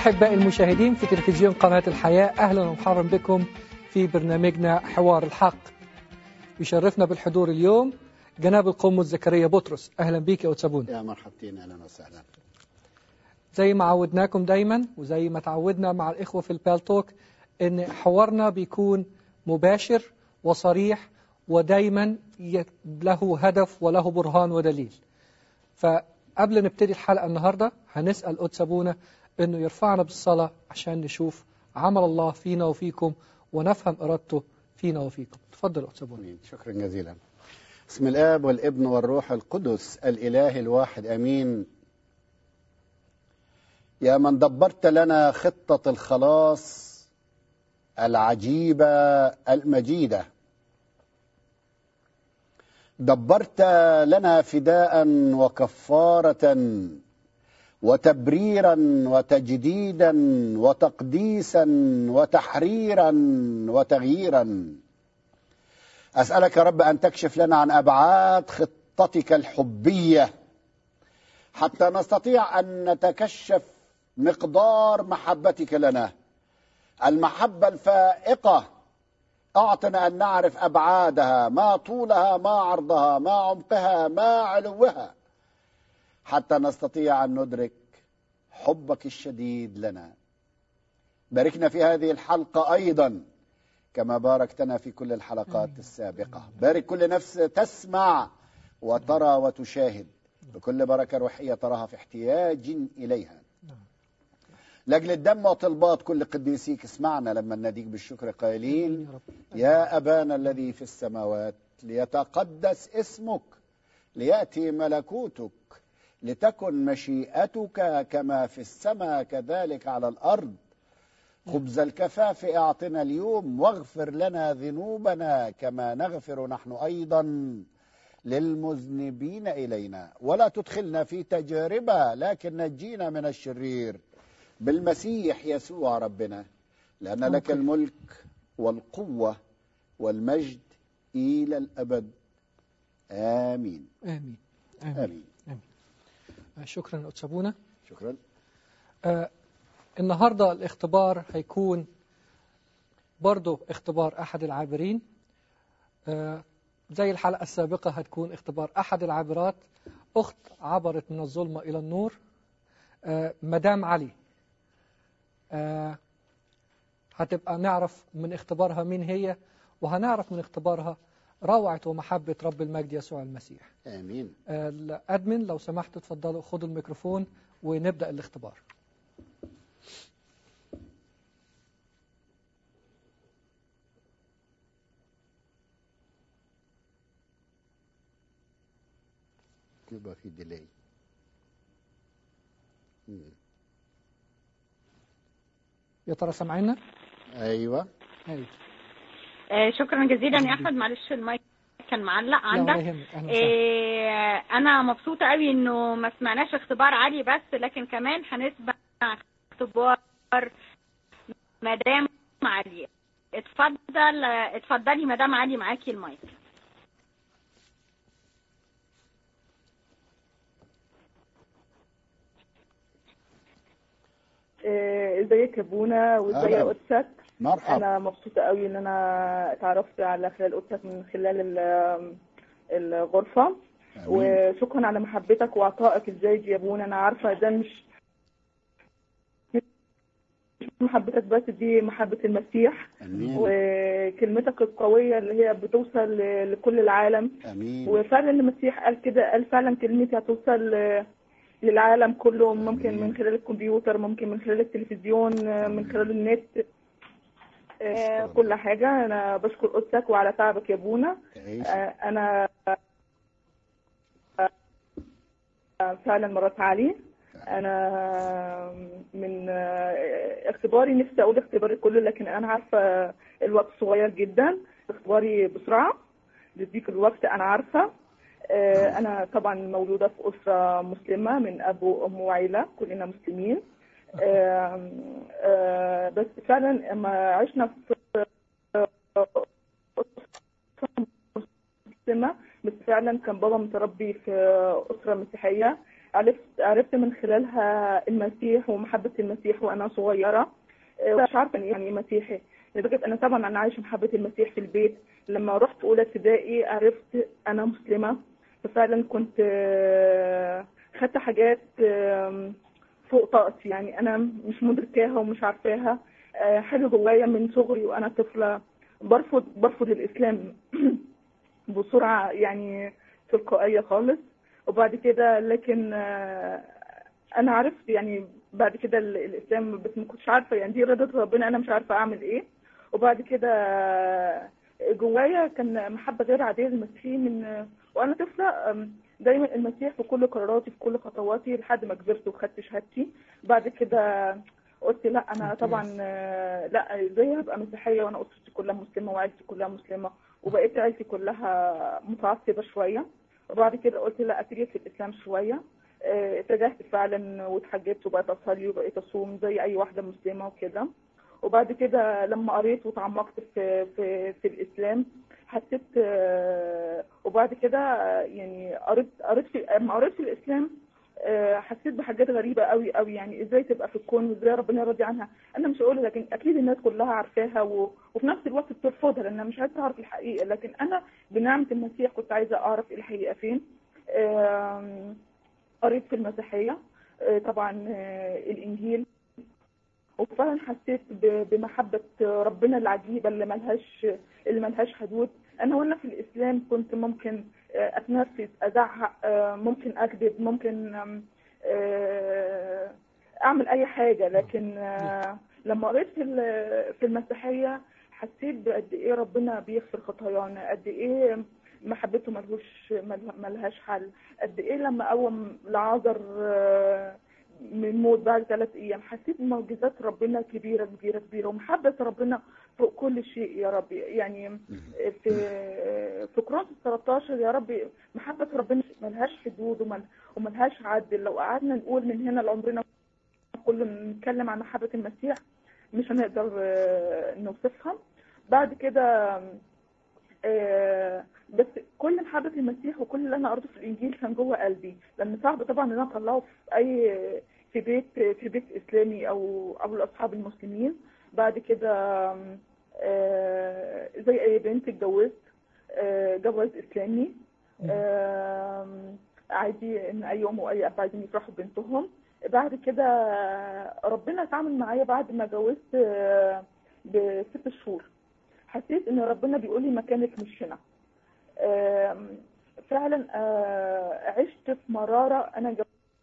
أحبائي المشاهدين في تلفزيون قناة الحياة أهلا ومرحبا بكم في برنامجنا حوار الحق يشرفنا بالحضور اليوم جناب القمص زكريا بطرس أهلا بيك يا أتسابون يا مرحبتين اهلا وسهلا زي ما عودناكم دايما وزي ما تعودنا مع الإخوة في البالتوك إن حوارنا بيكون مباشر وصريح ودايما ي- له هدف وله برهان ودليل فقبل نبتدي الحلقة النهاردة هنسأل قدس أبونا إنه يرفعنا بالصلاة عشان نشوف عمل الله فينا وفيكم ونفهم إرادته فينا وفيكم تفضل قدس أبونا امين شكرا جزيلا بسم الاب والابن والروح القدس الاله الواحد امين يا من دبرت لنا خطه الخلاص العجيبه المجيده دبرت لنا فداء وكفاره وتبريرا وتجديدا وتقديسا وتحريرا وتغييرا أسألك يا رب أن تكشف لنا عن أبعاد خطتك الحبية حتى نستطيع أن نتكشف مقدار محبتك لنا المحبة الفائقة أعطنا أن نعرف أبعادها ما طولها ما عرضها ما عمقها ما علوها حتى نستطيع أن ندرك حبك الشديد لنا باركنا في هذه الحلقة أيضا كما باركتنا في كل الحلقات السابقة بارك كل نفس تسمع وترى وتشاهد بكل بركة روحية تراها في احتياج إليها لأجل الدم وطلبات كل قديسيك اسمعنا لما نديك بالشكر قائلين يا رب يا أبانا الذي في السماوات ليتقدس اسمك ليأتي ملكوتك لتكن مشيئتك كما في السماء كذلك على الأرض خبز الكفاف اعطنا اليوم واغفر لنا ذنوبنا كما نغفر نحن أيضا للمذنبين إلينا ولا تدخلنا في تجربة لكن نجينا من الشرير بالمسيح يسوع ربنا لأن لك أوكي. الملك والقوة والمجد إلى الأبد آمين آمين آمين, آمين آه، شكرا قدس أبونا شكرا آه، النهاردة الاختبار هيكون برضو اختبار أحد العابرين آه، زي الحلقة السابقة هتكون اختبار أحد العابرات أخت عبرت من الظلمة إلى النور آه، مدام علي آه، هتبقى نعرف من اختبارها مين هي وهنعرف من اختبارها روعة ومحبة رب المجد يسوع المسيح آمين آه، الأدمن لو سمحتوا تفضلوا خدوا الميكروفون ونبدأ الاختبار يبقى في ديلي مم. يا ترى سامعيننا؟ أيوة أيوة آه، شكرا جزيلا يا احمد معلش المايك كان معلق لا ولا عندك يهمك أهلا وسهلا آه، انا مبسوطه قوي انه ما سمعناش اختبار علي بس لكن كمان هنسمع اختبار مدام علي اتفضل اتفضلي مدام علي معاكي المايك آه، ازيك يا بونا وازاي أهلاً. قدسك مرحبا انا مبسوطه قوي ان انا اتعرفت على خلال قدسك من خلال ال- الغرفه آمين. وشكرا على محبتك وعطائك ازاي يا بونا انا عارفه ده مش مش محبتك بس دي محبه المسيح آمين وكلمتك القويه اللي هي بتوصل ل- لكل العالم آمين وفعلا المسيح قال كده قال فعلا كلمتي هتوصل آه، للعالم كله ممكن من خلال الكمبيوتر ممكن من خلال التلفزيون آه، من خلال النت آه، كل حاجة أنا بشكر قدسك وعلى تعبك يا بونا تعيش آه، أنا آه، فعلا مرات علي أنا من آه، اختباري نفسي أقول اختباري كله لكن أنا عارفة الوقت صغير جدا اختباري بسرعة لضيق الوقت أنا عارفة آه، أنا طبعا مولودة في أسرة مسلمة من أب وأم وعيلة كلنا مسلمين آه، آه، بس فعلا لما عشنا في أسرة مسلمة بس فعلا كان بابا متربي في أسرة مسيحية عرفت عرفت من خلالها المسيح ومحبة المسيح وأنا صغيرة آه، مش عارفة يعني إيه مسيحي لدرجة أنا طبعا أنا عايشة محبة المسيح في البيت لما رحت أولى ابتدائي عرفت أنا مسلمة ففعلا كنت آه، خدت حاجات آم، فوق طاقتي يعني أنا مش مدركاها ومش عارفاها آه، حاجة جوايا من صغري وأنا طفلة برفض برفض الإسلام بسرعة يعني تلقائية خالص وبعد كده لكن آه، انا عرفت يعني بعد كده ال- الاسلام بس ما كنتش عارفه يعني دي رضا ربنا انا مش عارفه اعمل ايه وبعد كده آه، جوايا كان محبه غير عاديه للمسيح من آه، وانا طفله آم، دايما المسيح في كل قراراتي في كل خطواتي لحد ما كبرت وخدت شهادتي بعد كده قلت لا انا طبعا آه، لا ازاي هبقى مسيحيه وانا اسرتي كلها مسلمه وعيلتي كلها مسلمه وبقيت عيلتي كلها متعصبه شويه وبعد كده قلت لا اتجه في الاسلام شويه آه، اتجهت فعلا واتحجبت وبقيت اصلي وبقيت اصوم زي اي واحده مسلمه وكده وبعد كده لما قريت وتعمقت في في في الاسلام حسيت آه، وبعد كده آه، يعني قريت قريت في لما قريت في الاسلام آه، حسيت بحاجات غريبه قوي قوي يعني ازاي تبقى في الكون وازاي ربنا يرضي عنها انا مش هقولها لكن اكيد الناس كلها عارفاها و... وفي نفس الوقت بترفضها لانها مش عايزه تعرف الحقيقه لكن انا بنعمه المسيح كنت عايزه اعرف الحقيقه فين آم، قريت في المسيحيه آه، طبعا آه، الانجيل وفعلا حسيت ب- بمحبة ربنا العجيبة اللي ملهاش اللي ملهاش حدود أنا وأنا في الإسلام كنت ممكن آه، أتنرفز أزعق آه، ممكن أكذب ممكن آم، آه، أعمل أي حاجة لكن آه، لما قريت في ال- في المسيحية حسيت بقد إيه ربنا بيغفر خطايانا قد إيه محبته ملهوش مله- ملهاش حل قد إيه لما قوم لعازر آه، من موت بعد ثلاث ايام حسيت بمعجزات ربنا كبيره كبيره كبيره ومحبه ربنا فوق كل شيء يا رب يعني في في كورنثوس 13 يا رب محبه ربنا ملهاش حدود ومل- وملهاش عد لو قعدنا نقول من هنا لعمرنا كله نتكلم عن محبه المسيح مش هنقدر آه، نوصفها بعد كده آه، بس كل محبة المسيح وكل اللي انا قريته في الانجيل كان جوه قلبي لان صعب طبعا ان انا اطلعه في اي في بيت في بيت اسلامي او او لاصحاب المسلمين بعد كده آه، زي اي بنت اتجوزت آه، جواز اسلامي آم، عادي ان اي ام واي اب عايزين يفرحوا ببنتهم بعد كده ربنا اتعامل معايا بعد ما اتجوزت آه، بست شهور حسيت ان ربنا بيقول لي مكانك مش هنا آم، فعلا آه، عشت في مرارة انا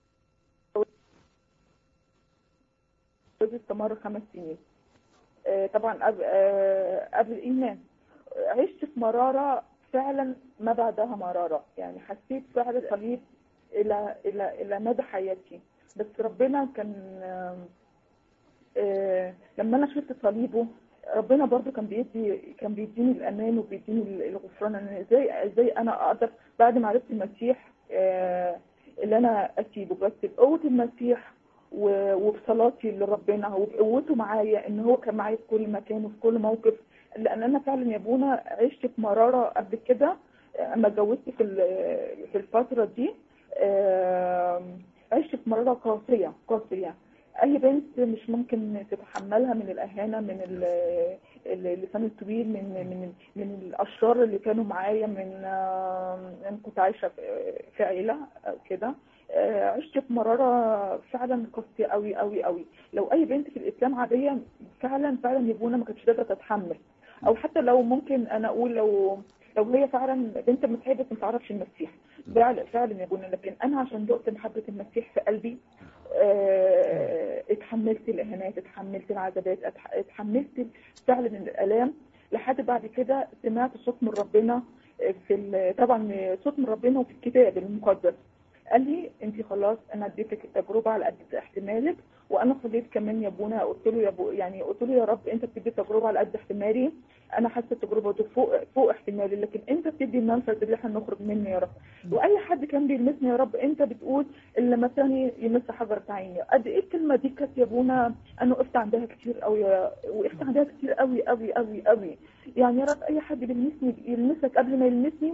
جوزي استمر خمس سنين آه، طبعا قبل آه، قبل الايمان عشت في مرارة فعلا ما بعدها مرارة يعني حسيت فعلا صليب الى الى الى مدى حياتي بس ربنا كان آم، آه، لما انا شفت صليبه ربنا برضو كان بيدي كان بيديني الامان وبيديني الغفران انا ازاي ازاي انا اقدر بعد ما عرفت المسيح آه، اللي انا اسيبه بس بقوه المسيح و- وبصلاتي لربنا وبقوته معايا ان هو كان معايا في كل مكان وفي كل موقف لان انا فعلا يا ابونا عشت في مراره قبل كده آه، اما اتجوزت في ال- في الفتره دي آم، عشت في مراره قاسيه قاسيه اي بنت مش ممكن تتحملها من الاهانه من ال- اللسان الطويل من من من الاشرار اللي كانوا معايا من آم، انا كنت عايشه في- في عيله أو كده آه، عشت في مراره فعلا قاسيه قوي قوي قوي لو اي بنت في الاسلام عاديه فعلا فعلا يبونا ما كانتش قادره تتحمل او حتى لو ممكن انا اقول لو لو هي فعلا بنت مسيحيه بس ما تعرفش المسيح فعلا فعلا يا بونا لكن انا عشان دقت محبه المسيح في قلبي آه، اتحملت الاهانات اتحملت العذابات اتح- اتحملت فعلا الالام لحد بعد كده سمعت صوت من ربنا في ال- طبعا صوت من ربنا وفي الكتاب المقدس قال لي انت خلاص انا اديتك التجربه على قد احتمالك وانا صليت كمان يا ابونا قلت له يا ابو يعني قلت له يا رب انت بتدي التجربه على قد احتمالي انا حاسه التجربه دي فوق فوق احتمالي لكن انت بتدي المنفذ اللي احنا نخرج منه يا رب واي حد كان بيلمسني يا رب انت بتقول اللي مثلا يمس حجر عيني قد ايه الكلمه دي كانت يا ابونا انا وقفت عندها كتير قوي وقفت عندها كتير قوي قوي قوي قوي يعني يا رب اي حد بيلمسني يلمسك قبل ما يلمسني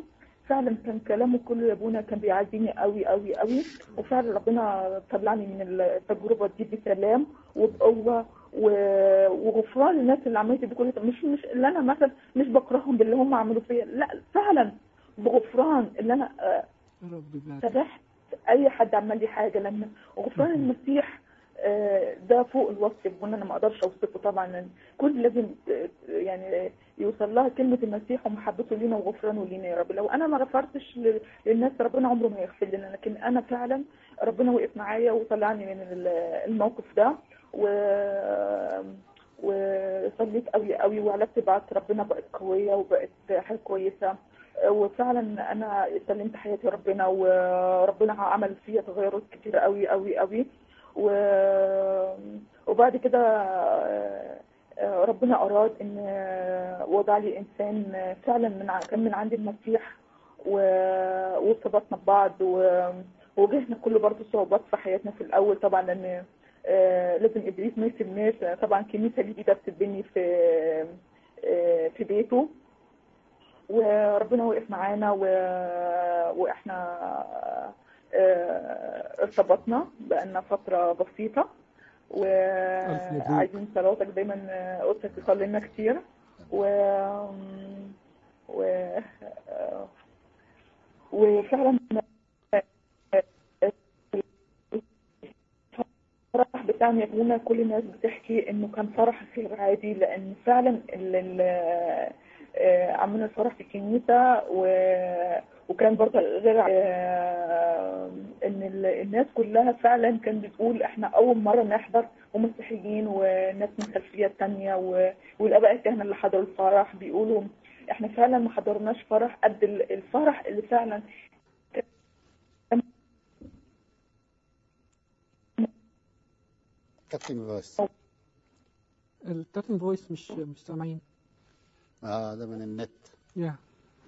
فعلا كان كلامه كله يا ابونا كان بيعزيني قوي قوي قوي وفعلا ربنا طلعني من التجربه دي بسلام وبقوه و- وغفران للناس اللي عملت دي كلها مش مش اللي انا مثلا مش بكرههم باللي هم عملوا فيا لا فعلا بغفران اللي انا آه، رب يبارك سامحت اي حد عمل لي حاجه لان غفران المسيح آه، ده فوق الوصف وان انا ما اقدرش اوصفه طبعا لأن كل لازم آه، يعني يوصل لها كلمه المسيح ومحبته لينا وغفرانه لينا يا رب لو انا ما غفرتش ل- للناس ربنا عمره ما يغفر لنا لكن انا فعلا ربنا وقف معايا وطلعني من ال- الموقف ده و وصليت قوي قوي وعلاقتي بعد ربنا بقت قويه وبقت حاجه كويسه وفعلا انا سلمت حياتي ربنا وربنا عمل فيها تغيرات كتير قوي قوي قوي و... وبعد كده آه، آه، ربنا اراد ان آه، وضع لي انسان آه، فعلا من ع- كان من عند المسيح و... وارتبطنا ببعض و... وواجهنا كل برضه صعوبات في حياتنا في الاول طبعا لان آه، لازم ابليس ما يسيبناش طبعا كنيسه جديده بتتبني في آه، في بيته وربنا وقف معانا و... واحنا آه، ارتبطنا بقالنا فترة بسيطة ألف مبروك. وعايزين صلاتك دايما آه، قلت تصلي لنا كتير و و آه، وفعلا الفرح بتاعنا يا ابونا كل الناس بتحكي انه كان فرح غير عادي لان فعلا ال- ال- آه، عملنا الفرح في الكنيسه و... وكان برضه غير آه، ان ال- الناس كلها فعلا كانت بتقول احنا اول مره نحضر ومسيحيين وناس من خلفيات تانية و... والاباء الكهنه اللي حضروا الفرح بيقولوا احنا فعلا ما حضرناش فرح قد ال- الفرح اللي فعلا كابتن بس التاتن فويس مش مش سامعين اه ده من النت يا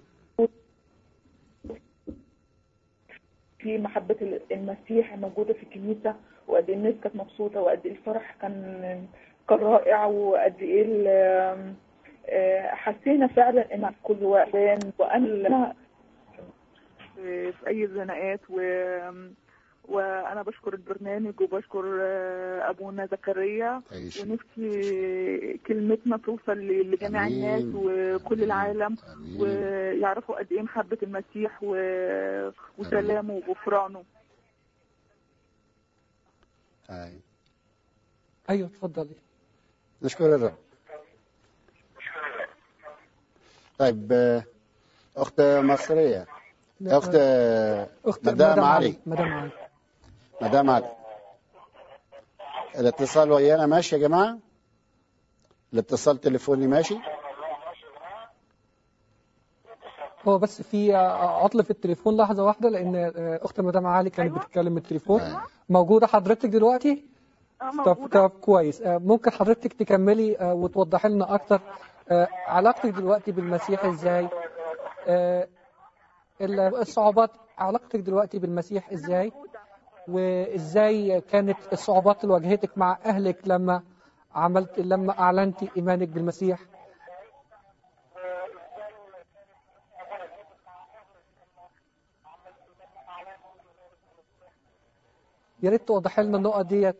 في محبة المسيح الموجودة في الكنيسة وقد إيه الناس كانت مبسوطة وقد إيه الفرح كان كان رائع وقد إيه ال- آه، حسينا فعلا إن كل وقت وأنا في في أي زناقات و وأنا بشكر البرنامج وبشكر آه، أبونا زكريا تعيش ونفسي كلمتنا توصل لجميع آمين. الناس وكل العالم آمين. ويعرفوا قد ايه محبة المسيح و... وسلامه وغفرانه آي. ايوه اتفضلي نشكر الرب طيب آه، أخت مصرية أخت آه، اخت مدام علي مدام علي مدام علي الاتصال ويانا ماشي يا جماعة الاتصال تليفوني ماشي هو بس في آه، عطل في التليفون لحظة واحدة لأن آه، أخت مدام علي كانت أيوة. بتتكلم التليفون أيوة. موجودة حضرتك دلوقتي؟ اه طب موجودة طب كويس آه، ممكن حضرتك تكملي آه، وتوضحي لنا أكتر آه، علاقتك دلوقتي بالمسيح إزاي؟ آه، ال- الصعوبات علاقتك دلوقتي بالمسيح إزاي؟ وإزاي كانت الصعوبات اللي واجهتك مع أهلك لما عملت لما أعلنتي إيمانك بالمسيح؟ يا ريت توضحي لنا النقط ديت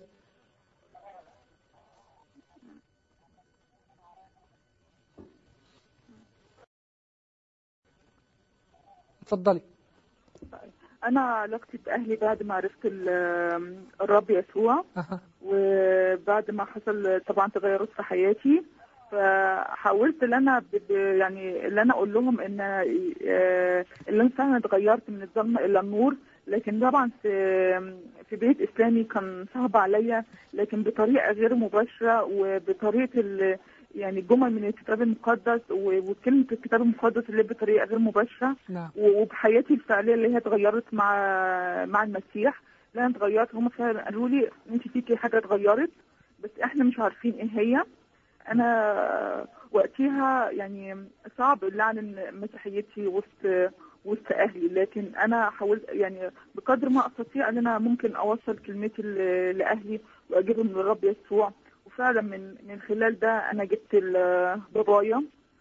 اتفضلي انا علاقتي باهلي بعد ما عرفت ال- الرب يسوع أها. وبعد ما حصل طبعا تغيرات في حياتي فحاولت ان انا ب- ب- يعني اللي انا اقول لهم ان آه، اللي انا فعلا اتغيرت من الظلمه الى النور لكن طبعا في في بيت اسلامي كان صعب عليا لكن بطريقه غير مباشره وبطريقه ال- يعني جمل من الكتاب المقدس و- وكلمه الكتاب المقدس اللي بطريقه غير مباشره نعم وبحياتي الفعليه اللي هي اتغيرت مع مع المسيح لا انا اتغيرت هم فعلا قالوا لي انت فيكي حاجه اتغيرت بس احنا مش عارفين ايه هي انا وقتها يعني صعب اللي اعلن مسيحيتي وسط وسط اهلي لكن انا حاولت يعني بقدر ما استطيع ان انا ممكن اوصل كلمتي ل- لاهلي واجيبهم للرب يسوع وفعلا من من خلال ده انا جبت ل- بابايا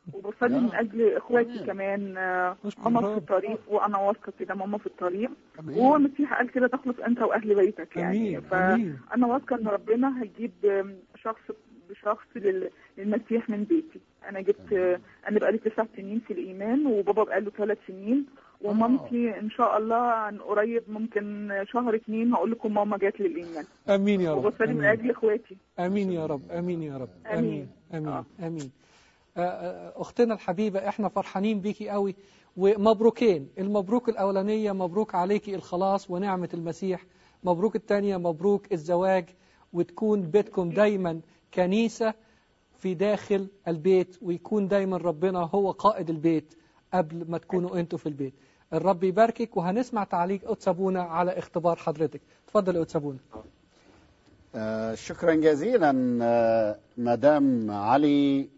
وبصلي من اجل اخواتي آمين. كمان آه، نشكر ماما في الرب. الطريق وانا واثقه كده ماما في الطريق أمين. وهو المسيح قال كده تخلص انت واهل بيتك يعني امين امين فانا واثقه ان ربنا هيجيب آم، شخص بشخص لل- للمسيح من بيتي انا جبت آه، انا بقالي تسع سنين في الايمان وبابا بقاله ثلاث سنين ومامتي ان شاء الله عن قريب ممكن شهر اتنين هقول لكم ماما جات للايمان امين يا رب وبصلي من امين اجل اخواتي امين يا رب امين يا رب امين آمين. امين آه. امين آه، آه، اختنا الحبيبه احنا فرحانين بيكي قوي ومبروكين المبروك الاولانيه مبروك عليكي الخلاص ونعمه المسيح مبروك الثانيه مبروك الزواج وتكون بيتكم دايما كنيسه في داخل البيت ويكون دايما ربنا هو قائد البيت قبل ما تكونوا انتوا في البيت الرب يباركك وهنسمع تعليق أتسابونا على اختبار حضرتك تفضل يا أتسابونا آه، شكرا جزيلا آه، مدام علي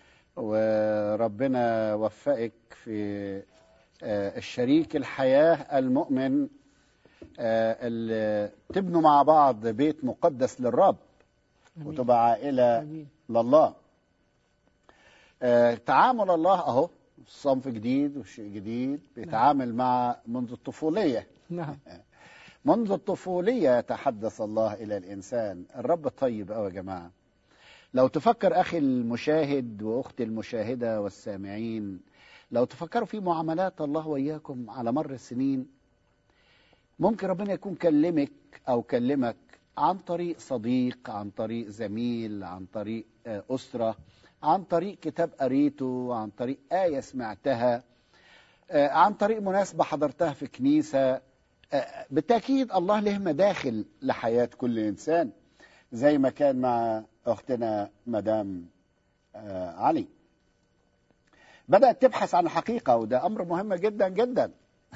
وربنا وفقك في آه، الشريك الحياة المؤمن آه، اللي تبنوا مع بعض بيت مقدس للرب آمين. وتبقى عائلة آمين لله آه، تعامل الله أهو صنف جديد وشيء جديد بيتعامل مع منذ الطفولية نعم منذ الطفولية يتحدث الله إلى الإنسان الرب طيب أوي يا جماعة لو تفكر أخي المشاهد وأختي المشاهدة والسامعين لو تفكروا في معاملات الله وإياكم على مر السنين ممكن ربنا يكون كلمك أو كلمك عن طريق صديق عن طريق زميل عن طريق آه، أسرة عن طريق كتاب قريته عن طريق آية سمعتها آه، عن طريق مناسبة حضرتها في كنيسة آه، بالتأكيد الله له مداخل لحياة كل إنسان زي ما كان مع أختنا مدام آه، علي بدأت تبحث عن الحقيقة وده أمر مهم جدا جدا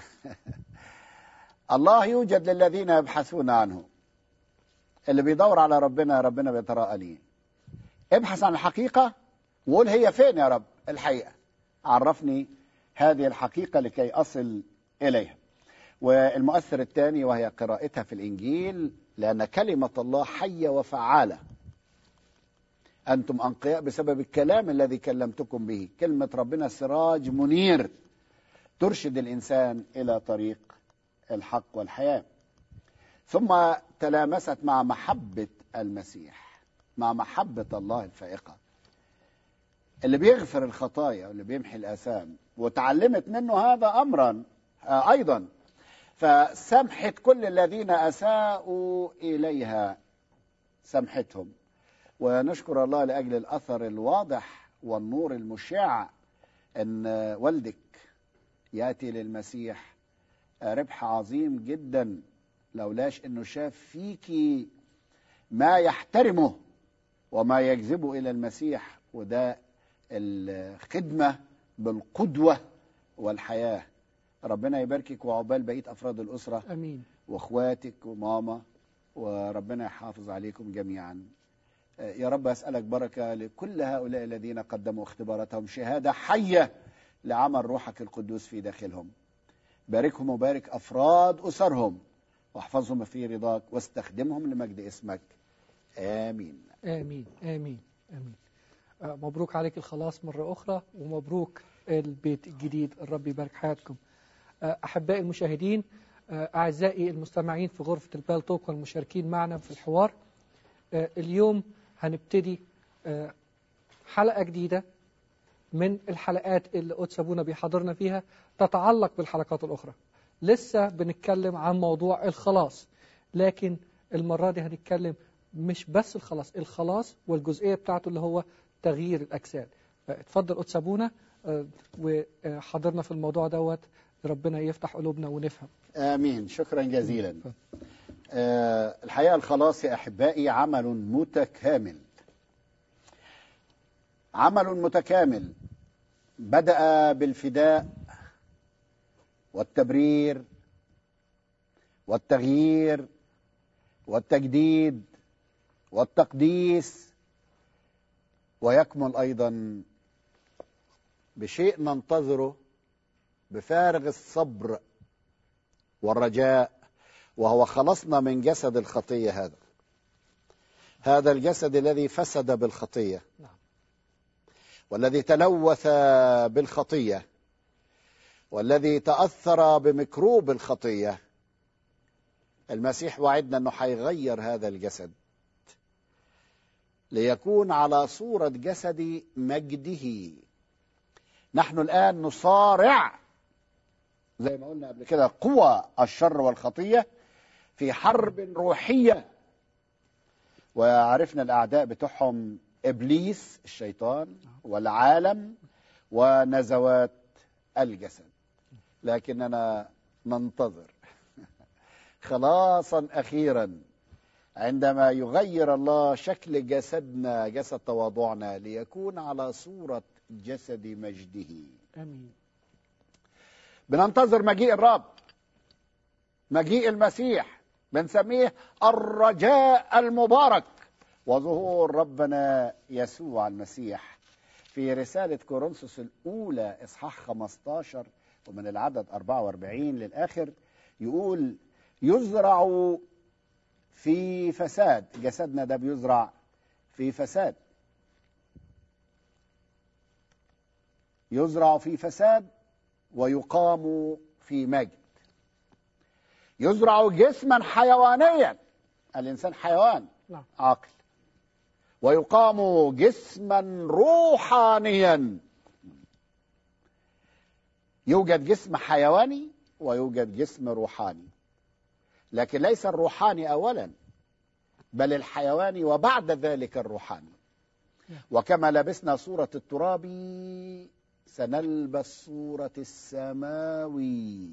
الله يوجد للذين يبحثون عنه اللي بيدور على ربنا ربنا بيتراءى ليه ابحث عن الحقيقة وقول هي فين يا رب الحقيقة عرفني هذه الحقيقة لكي أصل إليها والمؤثر الثاني وهي قراءتها في الإنجيل لأن كلمة الله حية وفعالة أنتم أنقياء بسبب الكلام الذي كلمتكم به كلمة ربنا سراج منير ترشد الإنسان إلى طريق الحق والحياة ثم تلامست مع محبة المسيح مع محبة الله الفائقة اللي بيغفر الخطايا واللي بيمحي الآثام وتعلمت منه هذا أمرا آه، أيضا فسمحت كل الذين أساءوا إليها سمحتهم ونشكر الله لأجل الأثر الواضح والنور المشع أن والدك يأتي للمسيح ربح عظيم جدا لولاش أنه شاف فيكي ما يحترمه وما يجذبه إلى المسيح وده الخدمة بالقدوة والحياة ربنا يباركك وعقبال بقية أفراد الأسرة أمين واخواتك وماما وربنا يحافظ عليكم جميعا آه، يا رب أسألك بركة لكل هؤلاء الذين قدموا اختباراتهم شهادة حية لعمل روحك القدوس في داخلهم باركهم وبارك أفراد أسرهم واحفظهم في رضاك واستخدمهم لمجد اسمك آمين آمين آمين آمين آه، مبروك عليك الخلاص مرة أخرى ومبروك البيت الجديد الرب يبارك حياتكم آه، أحبائي المشاهدين آه، أعزائي المستمعين في غرفة البالتوك والمشاركين معنا في الحوار آه، اليوم هنبتدي آه، حلقة جديدة من الحلقات اللي قدس أبونا بيحضرنا فيها تتعلق بالحلقات الأخرى لسه بنتكلم عن موضوع الخلاص لكن المرة دي هنتكلم مش بس الخلاص الخلاص والجزئية بتاعته اللي هو تغيير الأجساد اتفضل قدس أبونا آه، وحضرنا في الموضوع دوت ربنا يفتح قلوبنا ونفهم آمين شكرا جزيلا آه الحقيقة الخلاص يا أحبائي عمل متكامل عمل متكامل بدأ بالفداء والتبرير والتغيير والتجديد والتقديس ويكمل أيضا بشيء ننتظره بفارغ الصبر والرجاء وهو خلصنا من جسد الخطية هذا هذا الجسد الذي فسد بالخطية نعم. والذي تلوث بالخطيه والذي تاثر بميكروب الخطيه المسيح وعدنا انه حيغير هذا الجسد ليكون على صوره جسد مجده نحن الان نصارع زي ما قلنا قبل كده قوى الشر والخطيه في حرب روحيه وعرفنا الاعداء بتوعهم ابليس الشيطان والعالم ونزوات الجسد لكننا ننتظر خلاصا اخيرا عندما يغير الله شكل جسدنا جسد تواضعنا ليكون على صوره جسد مجده امين بننتظر مجيء الرب مجيء المسيح بنسميه الرجاء المبارك وظهور ربنا يسوع المسيح في رسالة كورنثوس الأولى إصحاح 15 ومن العدد 44 للآخر يقول يزرع في فساد جسدنا ده بيزرع في فساد يزرع في فساد ويقام في مجد يزرع جسما حيوانيا الانسان حيوان نعم. عاقل ويقام جسما روحانيا يوجد جسم حيواني ويوجد جسم روحاني لكن ليس الروحاني اولا بل الحيواني وبعد ذلك الروحاني وكما لبسنا صوره التراب سنلبس صورة السماوي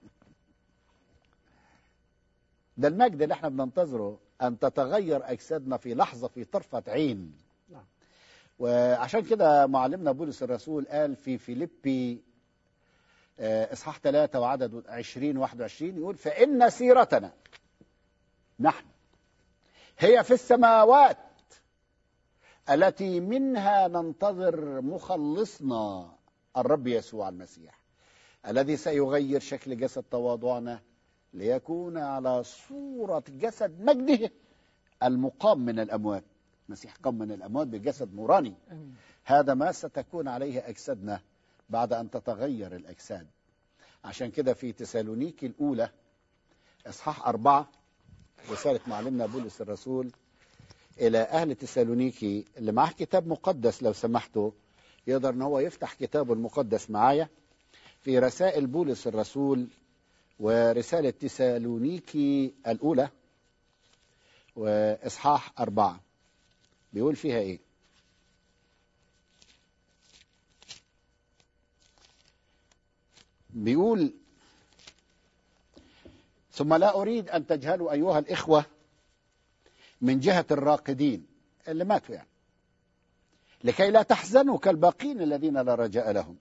ده المجد اللي احنا بننتظره أن تتغير أجسادنا في لحظة في طرفة عين نعم. وعشان كده معلمنا بولس الرسول قال في فيليبي آه، إصحاح 3 وعدد 20 21 يقول فإن سيرتنا نحن هي في السماوات التي منها ننتظر مخلصنا الرب يسوع المسيح الذي سيغير شكل جسد تواضعنا ليكون على صورة جسد مجده المقام من الأموات المسيح قام من الأموات بجسد نوراني امين هذا ما ستكون عليه أجسادنا بعد أن تتغير الأجساد عشان كده في تسالونيكي الأولى إصحاح أربعة رسالة معلمنا بولس الرسول إلى أهل تسالونيكي اللي معاه كتاب مقدس لو سمحتوا يقدر ان هو يفتح كتابه المقدس معايا في رسائل بولس الرسول ورسالة تسالونيكي الأولى وإصحاح أربعة بيقول فيها إيه بيقول ثم لا أريد أن تجهلوا أيها الإخوة من جهة الراقدين اللي ماتوا يعني لكي لا تحزنوا كالباقين الذين لا رجاء لهم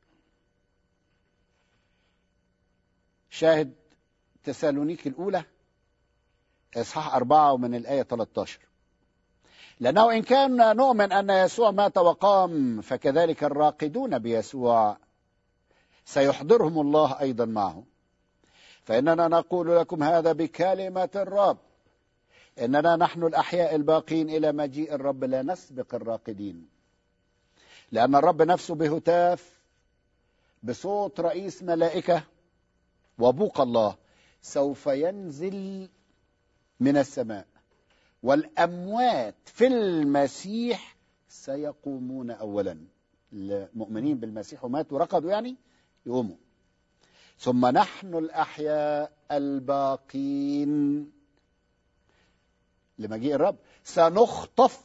شاهد تسالونيك الأولى إصحاح أربعة ومن الآية 13 لأنه إن كان نؤمن أن يسوع مات وقام فكذلك الراقدون بيسوع سيحضرهم الله أيضا معه فإننا نقول لكم هذا بكلمة الرب إننا نحن الأحياء الباقين إلى مجيء الرب لا نسبق الراقدين لأن الرب نفسه بهتاف بصوت رئيس ملائكة وبوق الله سوف ينزل من السماء والأموات في المسيح سيقومون أولا المؤمنين بالمسيح وماتوا رقدوا يعني يقوموا ثم نحن الأحياء الباقين لمجيء الرب سنخطف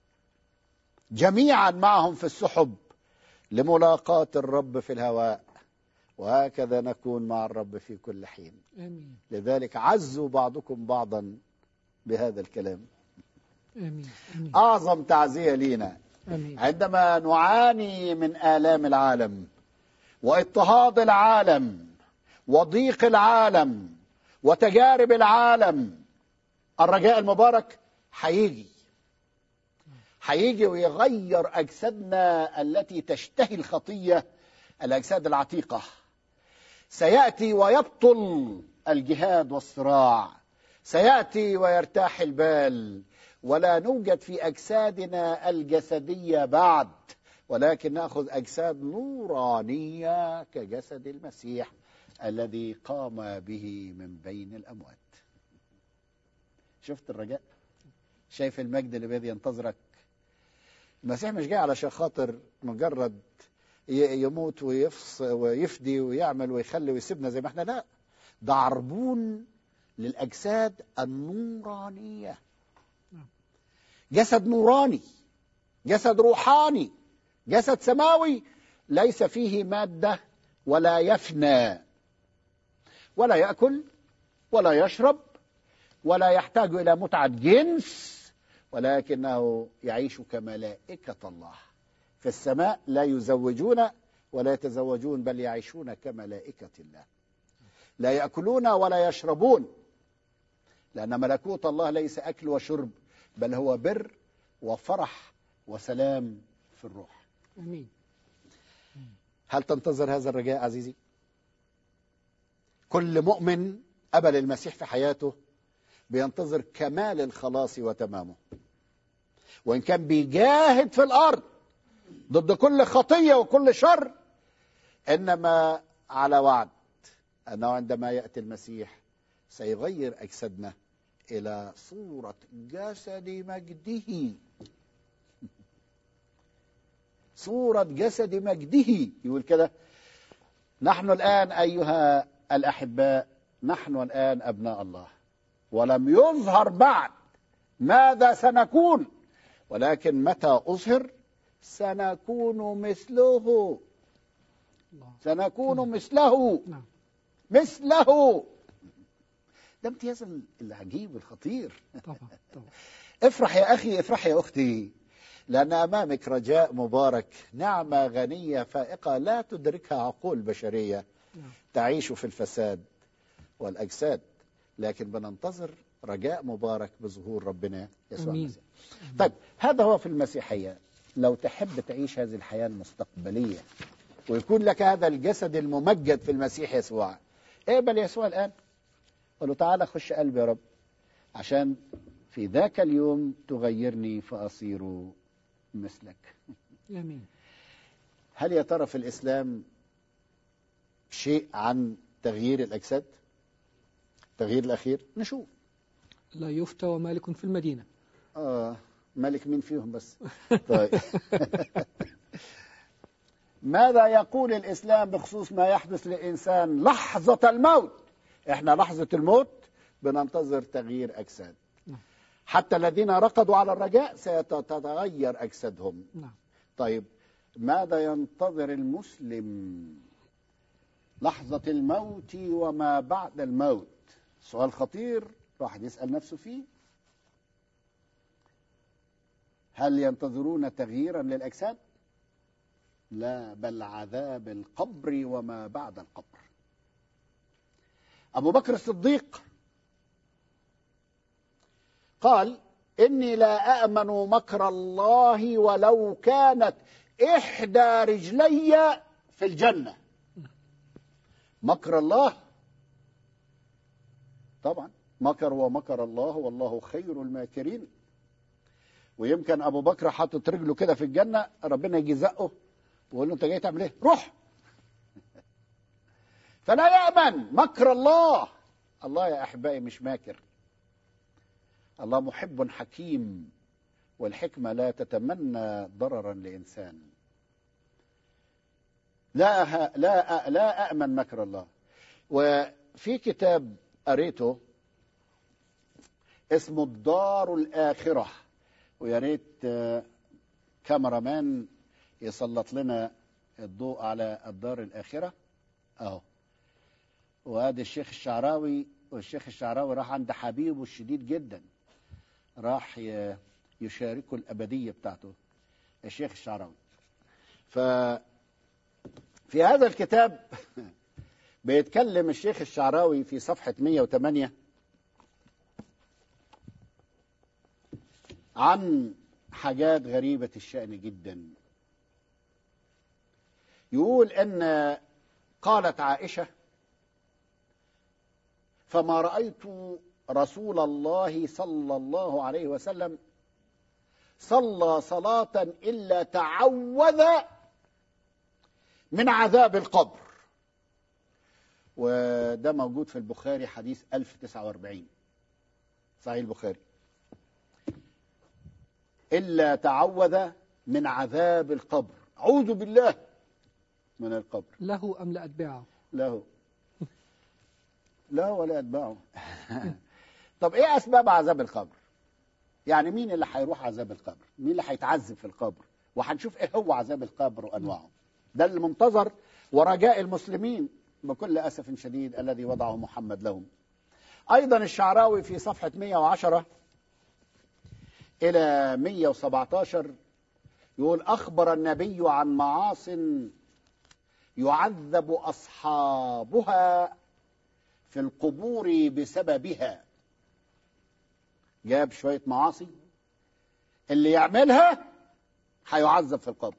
جميعا معهم في السحب لملاقاة الرب في الهواء وهكذا نكون مع الرب في كل حين امين لذلك عزوا بعضكم بعضا بهذا الكلام امين امين أعظم تعزية لينا امين عندما نعاني من آلام العالم واضطهاد العالم وضيق العالم وتجارب العالم الرجاء المبارك هيجي هيجي ويغير أجسادنا التي تشتهي الخطية الأجساد العتيقة سيأتي ويبطل الجهاد والصراع سيأتي ويرتاح البال ولا نوجد في أجسادنا الجسدية بعد ولكن ناخذ اجساد نورانيه كجسد المسيح الذي قام به من بين الاموات شفت الرجاء شايف المجد اللي بيدي ينتظرك المسيح مش جاي علشان خاطر مجرد ي- يموت ويفص ويفدي ويعمل ويخلي ويسيبنا زي ما احنا لا ده عربون للاجساد النورانيه جسد نوراني جسد روحاني جسد سماوي ليس فيه ماده ولا يفنى ولا ياكل ولا يشرب ولا يحتاج الى متعه جنس ولكنه يعيش كملائكه الله في السماء لا يزوجون ولا يتزوجون بل يعيشون كملائكه الله لا ياكلون ولا يشربون لان ملكوت الله ليس اكل وشرب بل هو بر وفرح وسلام في الروح امين هل تنتظر هذا الرجاء عزيزي كل مؤمن قبل المسيح في حياته بينتظر كمال الخلاص وتمامه وان كان بيجاهد في الارض ضد كل خطيه وكل شر انما على وعد انه عندما ياتي المسيح سيغير اجسادنا الى صوره جسد مجده صوره جسد مجده يقول كده نحن الان ايها الاحباء نحن الان ابناء الله ولم يظهر بعد ماذا سنكون ولكن متى اظهر سنكون مثله الله سنكون مثله نعم مثله ده امتياز العجيب الخطير طبعا طبعا افرح يا اخي افرح يا اختي لان امامك رجاء مبارك نعمه غنيه فائقه لا تدركها عقول بشريه نعم. تعيش في الفساد والاجساد لكن بننتظر رجاء مبارك بظهور ربنا يسوع أمين. المسيح طيب هذا هو في المسيحيه لو تحب تعيش هذه الحياه المستقبليه ويكون لك هذا الجسد الممجد في المسيح يسوع اقبل يسوع الان قل له تعالى خش قلبي يا رب عشان في ذاك اليوم تغيرني فأصير مثلك امين هل يا ترى في الإسلام شيء عن تغيير الأجساد التغيير الأخير نشوف لا يفتى ومالك في المدينه آه ملك مين فيهم بس طيب ماذا يقول الإسلام بخصوص ما يحدث للإنسان لحظة الموت إحنا لحظة الموت بننتظر تغيير أجساد نعم. حتى الذين رقدوا على الرجاء ستتغير أجسادهم نعم طيب ماذا ينتظر المسلم لحظة الموت وما بعد الموت سؤال خطير واحد يسأل نفسه فيه هل ينتظرون تغييرا للأجساد لا بل عذاب القبر وما بعد القبر أبو بكر الصديق قال إني لا أأمن مكر الله ولو كانت إحدى رجلي في الجنة مكر الله طبعا مكر ومكر الله والله خير الماكرين ويمكن ابو بكر حاطط رجله كده في الجنه ربنا يجي زقه ويقول له انت جاي تعمل ايه؟ روح فلا يامن مكر الله الله يا احبائي مش ماكر الله محب حكيم والحكمه لا تتمنى ضررا لانسان لا ه- لا أ- لا أأمن مكر الله وفي كتاب قريته اسمه الدار الآخرة ويا ريت آه، كاميرا مان يسلط لنا الضوء على الدار الآخرة أهو وادي الشيخ الشعراوي والشيخ الشعراوي راح عند حبيبه الشديد جدا راح ي- يشاركه الأبدية بتاعته الشيخ الشعراوي ف في هذا الكتاب بيتكلم الشيخ الشعراوي في صفحة 108 عن حاجات غريبة الشأن جدا يقول أن قالت عائشة فما رأيت رسول الله صلى الله عليه وسلم صلى صلاة إلا تعوذ من عذاب القبر وده موجود في البخاري حديث 1049 صحيح البخاري إلا تعوذ من عذاب القبر أعوذ بالله من القبر له أم لأتباعه له لا ولا يتبعه طب ايه اسباب عذاب القبر يعني مين اللي هيروح عذاب القبر مين اللي هيتعذب في القبر وهنشوف ايه هو عذاب القبر وانواعه ده المنتظر ورجاء المسلمين بكل اسف شديد الذي وضعه محمد لهم ايضا الشعراوي في صفحه 110 الى 117 يقول اخبر النبي عن معاصٍ يعذب اصحابها في القبور بسببها جاب شويه معاصي اللي يعملها هيعذب في القبر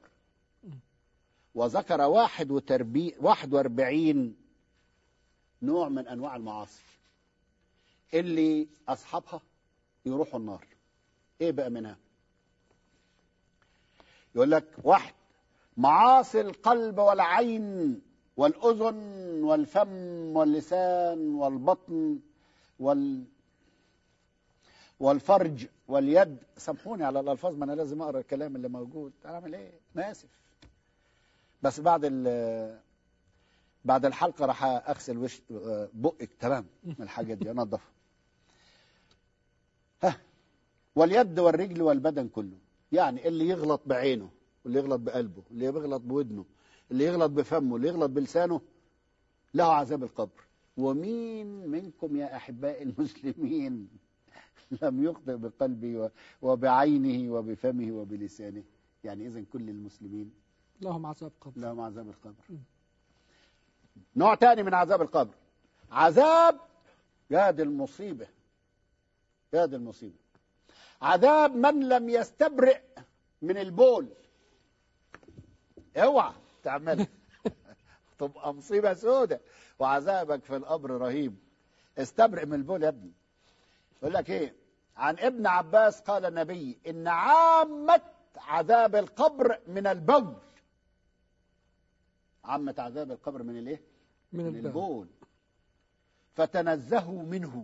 وذكر واحد وتربي واحد واربعين نوع من انواع المعاصي اللي اصحابها يروحوا النار ايه بقى منها يقول لك واحد معاصي القلب والعين والأذن والفم واللسان والبطن وال والفرج واليد سامحوني على الألفاظ ما أنا لازم أقرأ الكلام اللي موجود أعمل إيه؟ أنا آسف بس بعد ال بعد الحلقة راح أغسل وش بقك تمام من الحاجات دي أنضفها ها واليد والرجل والبدن كله يعني اللي يغلط بعينه واللي يغلط بقلبه اللي يغلط بودنه اللي يغلط بفمه اللي يغلط بلسانه له عذاب القبر ومين منكم يا أحباء المسلمين لم يخطئ بقلبه وبعينه وبفمه وبلسانه يعني إذا كل المسلمين لهم عذاب قبر لهم عذاب القبر نوع تاني من عذاب القبر عذاب يا دي المصيبة يا دي المصيبة عذاب من لم يستبرئ من البول اوعى تعملها تبقى مصيبة سودة وعذابك في القبر رهيب استبرئ من البول يا ابني يقول لك ايه عن ابن عباس قال النبي ان عامة عذاب القبر من البول عامة عذاب القبر من الايه من من البول البول فتنزهوا منه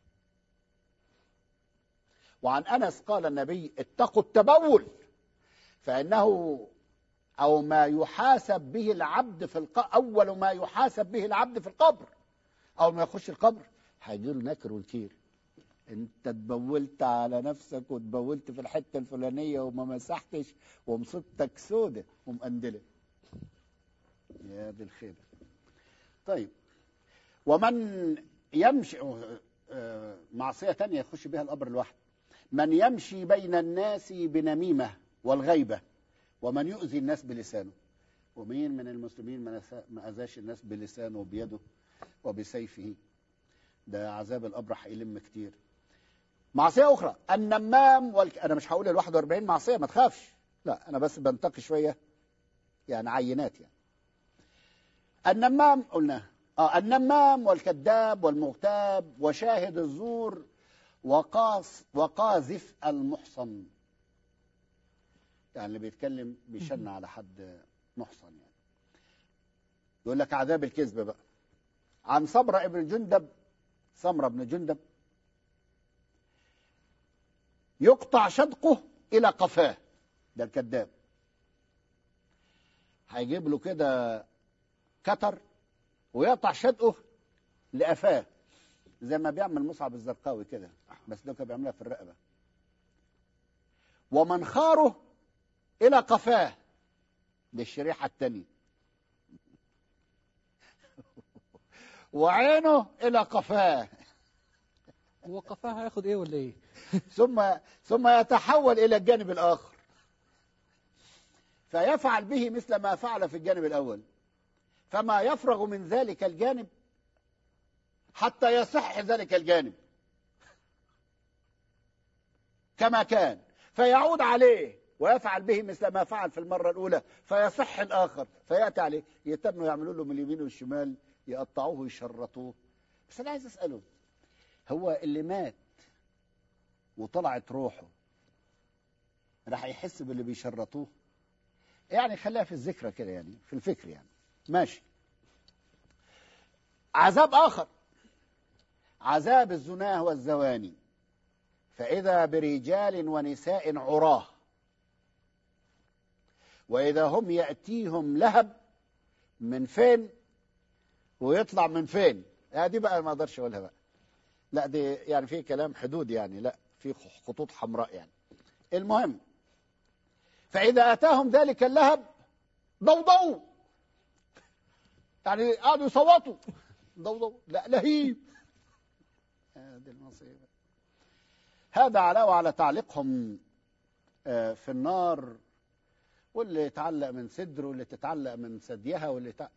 وعن انس قال النبي اتقوا التبول فانه او ما يحاسب به العبد في الق... اول ما يحاسب به العبد في القبر اول ما يخش القبر هيجي له نكر ونكير انت اتبولت على نفسك واتبولت في الحته الفلانيه وما مسحتش ومصيبتك سودة ومقندله يا دي الخيبه طيب ومن يمشي آه، معصيه تانية يخش بها القبر لوحده من يمشي بين الناس بنميمه والغيبه ومن يؤذي الناس بلسانه ومين من المسلمين ما نسا- ما اذاش الناس بلسانه وبيده وبسيفه ده عذاب القبر هيلم كتير معصيه اخرى النمام والك... انا مش هقول ال 41 معصيه ما تخافش لا انا بس بنتقي شويه يعني عينات يعني النمام قلنا اه النمام والكذاب والمغتاب وشاهد الزور وقاص وقاذف المحصن يعني اللي بيتكلم بيشن على حد محصن يعني يقول لك عذاب الكذب بقى عن صبرة ابن جندب سمرة بن جندب يقطع شدقه إلى قفاه ده الكذاب هيجيب له كده كتر ويقطع شدقه لقفاه زي ما بيعمل مصعب الزرقاوي كده بس ده كان بيعملها في الرقبة ومنخاره إلى قفاه للشريحة التانية وعينه إلى قفاه هو قفاه هياخد ايه ولا ايه؟ ثم ثم يتحول إلى الجانب الآخر فيفعل به مثل ما فعل في الجانب الأول فما يفرغ من ذلك الجانب حتى يصح ذلك الجانب كما كان فيعود عليه ويفعل به مثل ما فعل في المرة الأولى فيصح الآخر فيأتي عليه يتنوا يعملوا له من اليمين والشمال يقطعوه ويشرطوه بس أنا عايز أسأله هو اللي مات وطلعت روحه راح يحس باللي بيشرطوه يعني خليها في الذكرى كده يعني في الفكر يعني ماشي عذاب آخر عذاب الزناه والزواني فإذا برجال ونساء عراه وإذا هم يأتيهم لهب من فين ويطلع من فين يعني دي بقى ما اقدرش اقولها بقى لا دي يعني في كلام حدود يعني لا في خطوط حمراء يعني المهم فإذا أتاهم ذلك اللهب ضوضوا يعني قعدوا يصوتوا ضوضوا لا لهيب هذه المصيبة هذا علاوة على تعليقهم آه، في النار واللي يتعلق من صدره واللي تتعلق من ثديها واللي تع...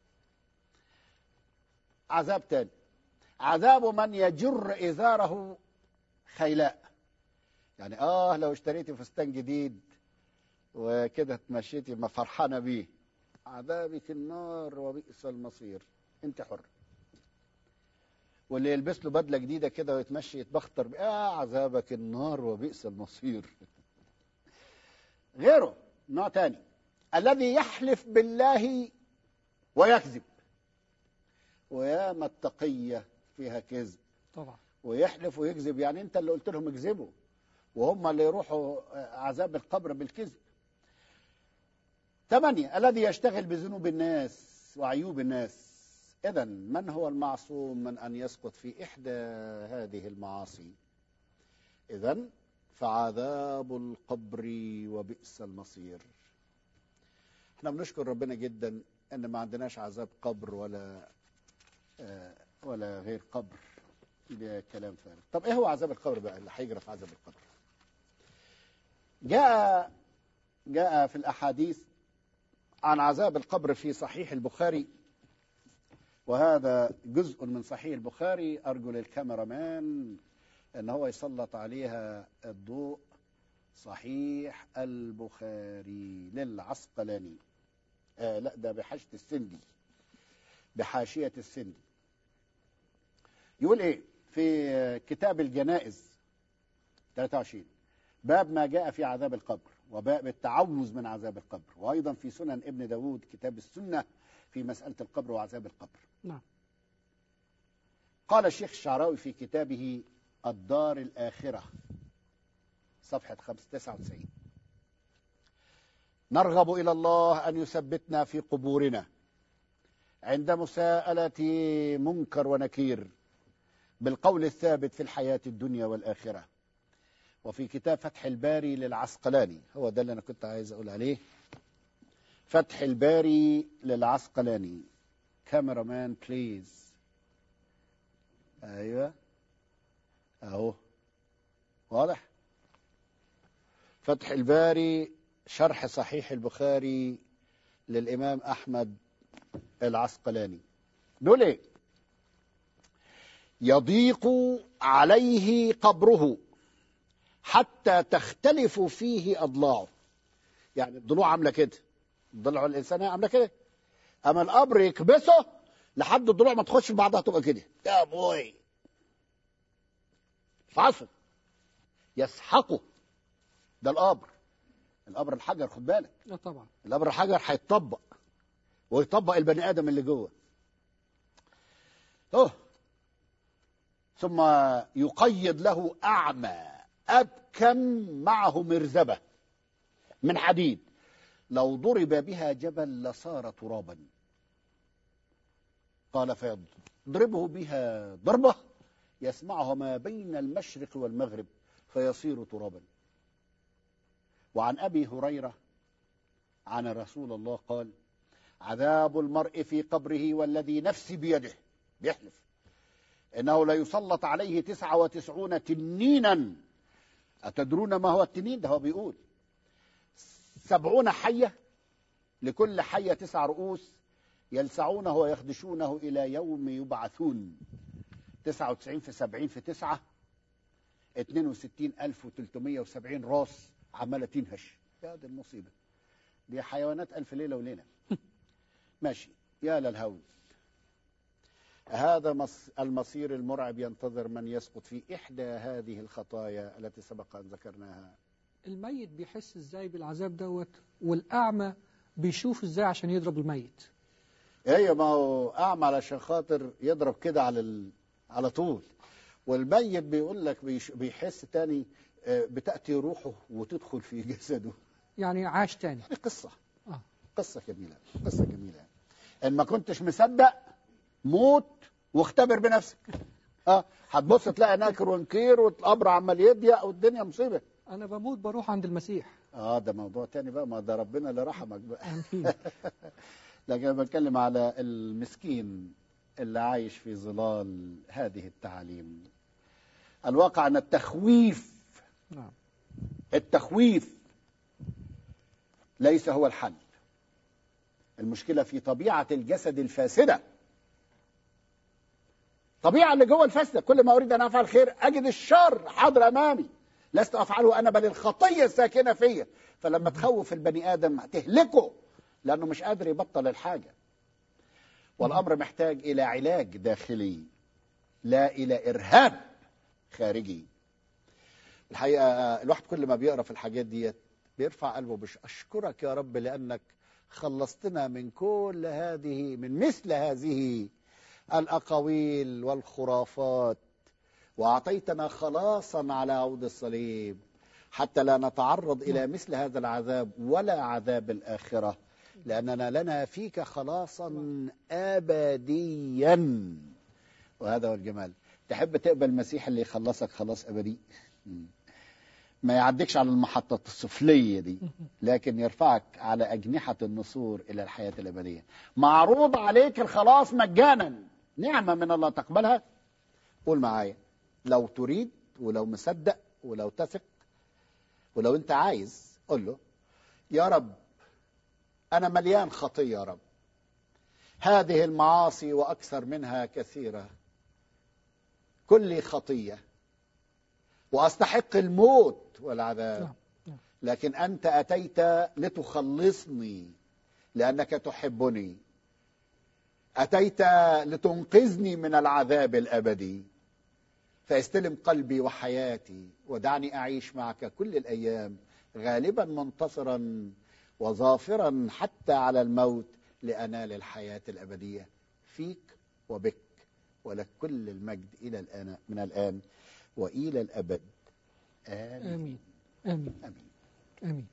عذاب تاني عذاب من يجر إزاره خيلاء يعني آه لو اشتريتي فستان جديد وكده تمشيتي ما فرحانة بيه عذابك النار وبئس المصير انت حر واللي يلبس له بدلة جديدة كده ويتمشي يتبختر بيه آه عذابك النار وبئس المصير غيره نوع تاني الذي يحلف بالله ويكذب وياما التقية فيها كذب طبعا ويحلف ويكذب يعني انت اللي قلت لهم اكذبوا وهم اللي يروحوا عذاب القبر بالكذب ثمانية الذي يشتغل بذنوب الناس وعيوب الناس إذا من هو المعصوم من أن يسقط في إحدى هذه المعاصي إذا فعذاب القبر وبئس المصير احنا بنشكر ربنا جدا ان ما عندناش عذاب قبر ولا آه، ولا غير قبر ده كلام فارغ طب ايه هو عذاب القبر بقى اللي هيجرى في عذاب القبر جاء جاء في الاحاديث عن عذاب القبر في صحيح البخاري وهذا جزء من صحيح البخاري ارجو للكاميرامان ان هو يسلط عليها الضوء صحيح البخاري للعسقلاني آه لا ده بحاشية السندي بحاشية السندي يقول ايه في كتاب الجنائز 23 باب ما جاء في عذاب القبر وباب التعوذ من عذاب القبر وأيضا في سنن ابن داود كتاب السنة في مسألة القبر وعذاب القبر نعم قال الشيخ الشعراوي في كتابه الدار الآخرة صفحة 599 نرغب إلى الله أن يثبتنا في قبورنا عند مساءلة منكر ونكير بالقول الثابت في الحياة الدنيا والآخرة وفي كتاب فتح الباري للعسقلاني هو ده اللي أنا كنت عايز أقول عليه فتح الباري للعسقلاني كاميرا مان بليز أيوه أهو واضح فتح الباري شرح صحيح البخاري للإمام أحمد العسقلاني دول ايه يضيق عليه قبره حتى تختلف فيه أضلاعه يعني الضلوع عاملة كده ضلع الإنسان عاملة كده أما القبر يكبسه لحد الضلوع ما تخش في بعضها تبقى كده يا بوي فعصر يسحقه ده القبر القبر الحجر خد بالك لا طبعا القبر الحجر هيتطبق ويطبق البني ادم اللي جوه اوه ثم يقيد له اعمى ابكم معه مرزبه من حديد لو ضرب بها جبل لصار ترابا قال فيضربه بها ضربه يسمعها ما بين المشرق والمغرب فيصير ترابا وعن ابي هريره عن رسول الله قال عذاب المرء في قبره والذي نفسي بيده بيحلف إنه لا يسلط عليه تسعة وتسعون تنينا أتدرون ما هو التنين ده هو بيقول سبعون حية لكل حية تسع رؤوس يلسعونه ويخدشونه إلى يوم يبعثون تسعة وتسعين في سبعين في تسعة اتنين وستين ألف وتلتمية وسبعين راس عمالة تنهش يا دي المصيبة دي حيوانات ألف ليلة وليلة ماشي يا للهول هذا مص- المصير المرعب ينتظر من يسقط في إحدى هذه الخطايا التي سبق أن ذكرناها الميت بيحس ازاي بالعذاب دوت والاعمى بيشوف ازاي عشان يضرب الميت ايوه ما هو اعمى علشان خاطر يضرب كده على ال... على طول والميت بيقول لك بيش... بيحس تاني آه، بتاتي روحه وتدخل في جسده يعني عاش تاني يعني قصه آه. قصه جميله قصه جميله ان ما كنتش مصدق موت واختبر بنفسك اه هتبص تلاقي ناكر ونكير والقبر عمال يضيق والدنيا مصيبه انا بموت بروح عند المسيح اه ده موضوع تاني بقى ما ده ربنا اللي رحمك بقى امين لكن أنا بتكلم على المسكين اللي عايش في ظلال هذه التعاليم الواقع ان التخويف نعم التخويف ليس هو الحل المشكله في طبيعه الجسد الفاسده طبيعه اللي جوه الفاسده كل ما اريد ان افعل خير اجد الشر حاضر امامي لست افعله انا بل الخطيه الساكنه فيا فلما تخوف البني ادم تهلكه لانه مش قادر يبطل الحاجه والامر محتاج الى علاج داخلي لا الى ارهاب خارجي الحقيقه الواحد كل ما بيقرا في الحاجات ديت بيرفع قلبه بش اشكرك يا رب لانك خلصتنا من كل هذه من مثل هذه الاقاويل والخرافات واعطيتنا خلاصا على عود الصليب حتى لا نتعرض الى مثل هذا العذاب ولا عذاب الاخره لاننا لنا فيك خلاصا ابديا وهذا هو الجمال تحب تقبل المسيح اللي يخلصك خلاص ابدي مم. ما يعدكش على المحطة السفلية دي لكن يرفعك على أجنحة النسور إلى الحياة الأبدية معروض عليك الخلاص مجانا نعمة من الله تقبلها قول معايا لو تريد ولو مصدق ولو تثق ولو انت عايز قول له يا رب أنا مليان خطية يا رب هذه المعاصي وأكثر منها كثيرة كل خطية وأستحق الموت والعذاب نعم، نعم. لكن أنت أتيت لتخلصني لأنك تحبني أتيت لتنقذني من العذاب الأبدي فاستلم قلبي وحياتي ودعني أعيش معك كل الأيام غالبا منتصرا وظافرا حتى على الموت لأنال الحياة الأبدية فيك وبك ولك كل المجد إلى الآن من الآن وإلى الأبد آمين امين امين آمين امين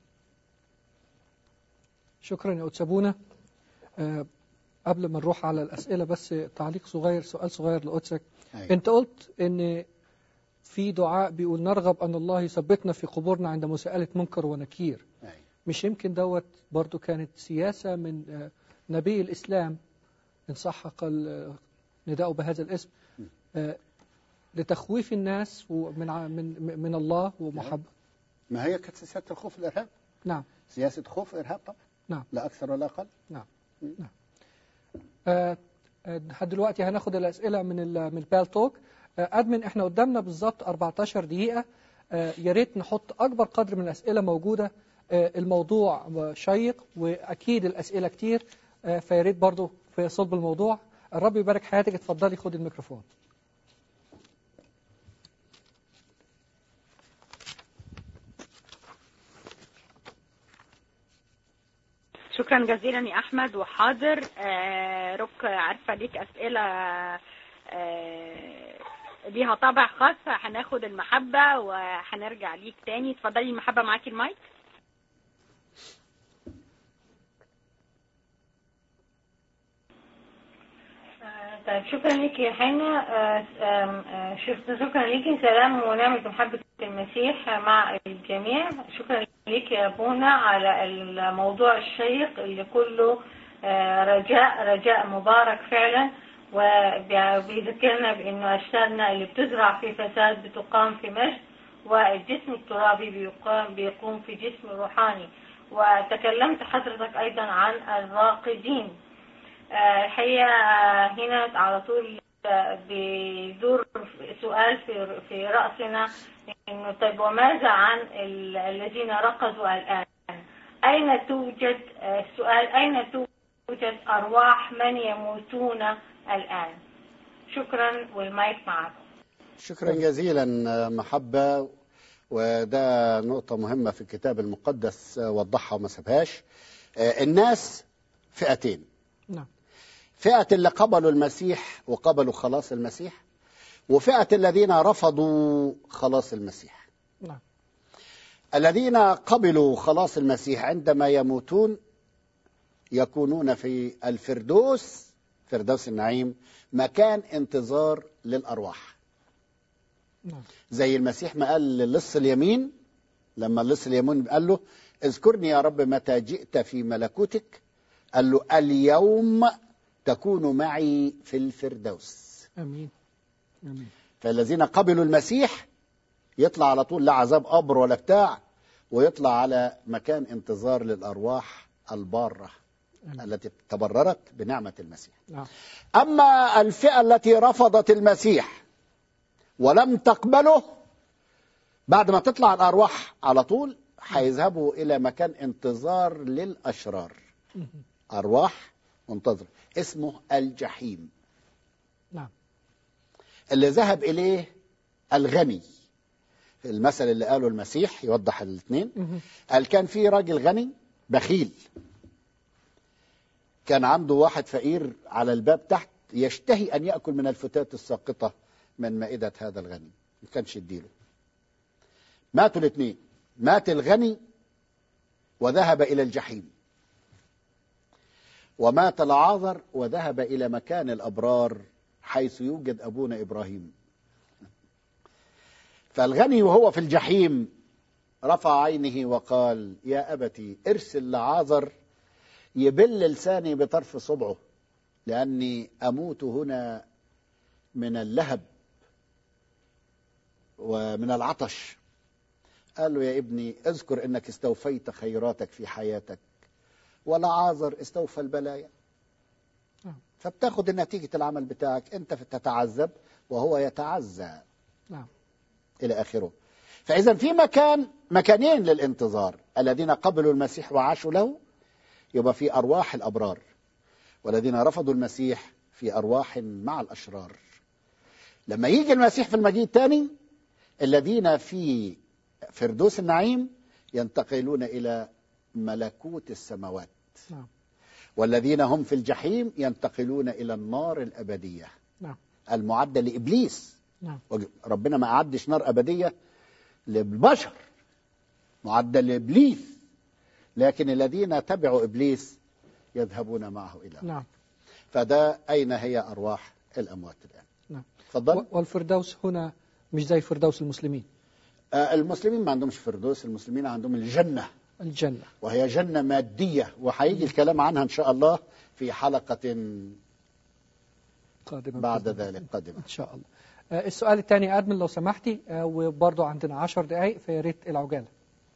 شكرا يا أتسابونا آه قبل ما نروح على الأسئلة بس تعليق صغير سؤال صغير لقدسك أيوة. أنت قلت إن في دعاء بيقول نرغب أن الله يثبتنا في قبورنا عند مساءلة منكر ونكير أيوة. مش يمكن دوت برضو كانت سياسة من آه، نبي الإسلام إن صح قال آه، نداءه بهذا الاسم آه، لتخويف الناس ومن ع- من من الله ومحبة ما هي كانت سياسة الخوف الإرهاب نعم سياسة خوف إرهاب طبعا نعم. لا أكثر ولا أقل آه، آه، دلوقتي هناخد الأسئلة من ال من البال توك آه، أدمن إحنا قدامنا بالظبط 14 دقيقة آه، يا ريت نحط أكبر قدر من الأسئلة موجودة آه، الموضوع شيق وأكيد الأسئلة كتير آه، فيا ريت برضو في صلب الموضوع الرب يبارك حياتك اتفضلي خدي الميكروفون شكرا جزيلا يا احمد وحاضر آه، رك عارفه ليك اسئله آه، ليها طابع خاص هناخد المحبه وهنرجع ليك تاني اتفضلي المحبه معاكي المايك طيب شكرا لك يا حنا آه، آم، آه، شكرا شكرا لك سلام ونعمة محبة المسيح مع الجميع شكرا لك يا أبونا على الموضوع الشيق اللي كله آه، رجاء رجاء مبارك فعلا وبيذكرنا بأنه أجسادنا اللي بتزرع في فساد بتقام في مجد والجسم الترابي بيقام بيقوم في جسم روحاني وتكلمت حضرتك أيضا عن الراقدين آه، الحقيقة آه، هنا على طول آه، بيدور سؤال في في رأسنا إنه طيب وماذا عن ال- الذين رقدوا الآن؟ أين توجد آه، السؤال أين توجد أرواح من يموتون الآن؟ شكرا والمايك معكم. شكرا جزيلا محبة وده نقطة مهمة في الكتاب المقدس آه، وضحها وما سابهاش آه، الناس فئتين نعم فئة اللي قبلوا المسيح وقبلوا خلاص المسيح وفئة الذين رفضوا خلاص المسيح نعم الذين قبلوا خلاص المسيح عندما يموتون يكونون في الفردوس فردوس النعيم مكان انتظار للأرواح نعم زي المسيح ما قال للص اليمين لما اللص اليمين قال له اذكرني يا رب متى جئت في ملكوتك قال له اليوم تكون معي في الفردوس امين امين فالذين قبلوا المسيح يطلع على طول لا عذاب قبر ولا بتاع ويطلع على مكان انتظار للأرواح البارة آمين. التي تبررت بنعمة المسيح نعم أما الفئة التي رفضت المسيح ولم تقبله بعد ما تطلع الأرواح على طول هيذهبوا إلى مكان انتظار للأشرار مهم. أرواح منتظر اسمه الجحيم نعم اللي ذهب إليه الغني المثل اللي قاله المسيح يوضح الاثنين مهم. قال كان في راجل غني بخيل كان عنده واحد فقير على الباب تحت يشتهي أن يأكل من الفتات الساقطة من مائدة هذا الغني ما كانش يديله ماتوا الاثنين مات الغني وذهب إلى الجحيم ومات العاذر وذهب إلى مكان الأبرار حيث يوجد أبونا إبراهيم فالغني وهو في الجحيم رفع عينه وقال يا أبتي ارسل لعاذر يبل لساني بطرف صبعه لأني أموت هنا من اللهب ومن العطش قال له يا ابني اذكر انك استوفيت خيراتك في حياتك ولعازر استوفى البلايا نعم. فبتاخد نتيجة العمل بتاعك انت تتعذب وهو يتعزى نعم إلى آخره فإذا في مكان مكانين للانتظار الذين قبلوا المسيح وعاشوا له يبقى في أرواح الأبرار والذين رفضوا المسيح في أرواح مع الأشرار لما يجي المسيح في المجيء الثاني الذين في فردوس النعيم ينتقلون إلى ملكوت السماوات نعم والذين هم في الجحيم ينتقلون إلى النار الأبدية نعم المعدة لإبليس نعم ربنا ما أعدش نار أبدية للبشر معدة لإبليس لكن الذين تبعوا إبليس يذهبون معه إلى نعم فده أين هي أرواح الأموات الآن نعم تفضل و- والفردوس هنا مش زي فردوس المسلمين آه المسلمين ما عندهمش فردوس المسلمين عندهم الجنة الجنة وهي جنة مادية وهيجي الكلام عنها إن شاء الله في حلقة قادمة بعد بإذن الله. ذلك قادمة إن شاء الله آه، السؤال الثاني أدمن لو سمحتي آه، وبرضه عندنا عشر دقايق فيا ريت العجالة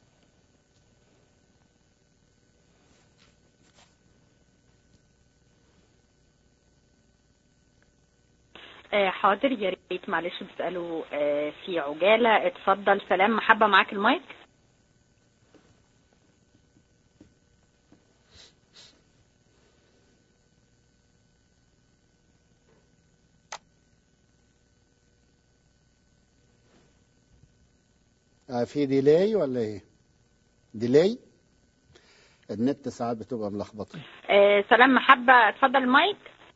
آه، حاضر يا ريت معلش بسأله آه، في عجالة اتفضل سلام محبة معاك المايك آه في ديلاي ولا إيه؟ ديلاي النت ساعات بتبقى ملخبطة آه، سلام محبة اتفضل المايك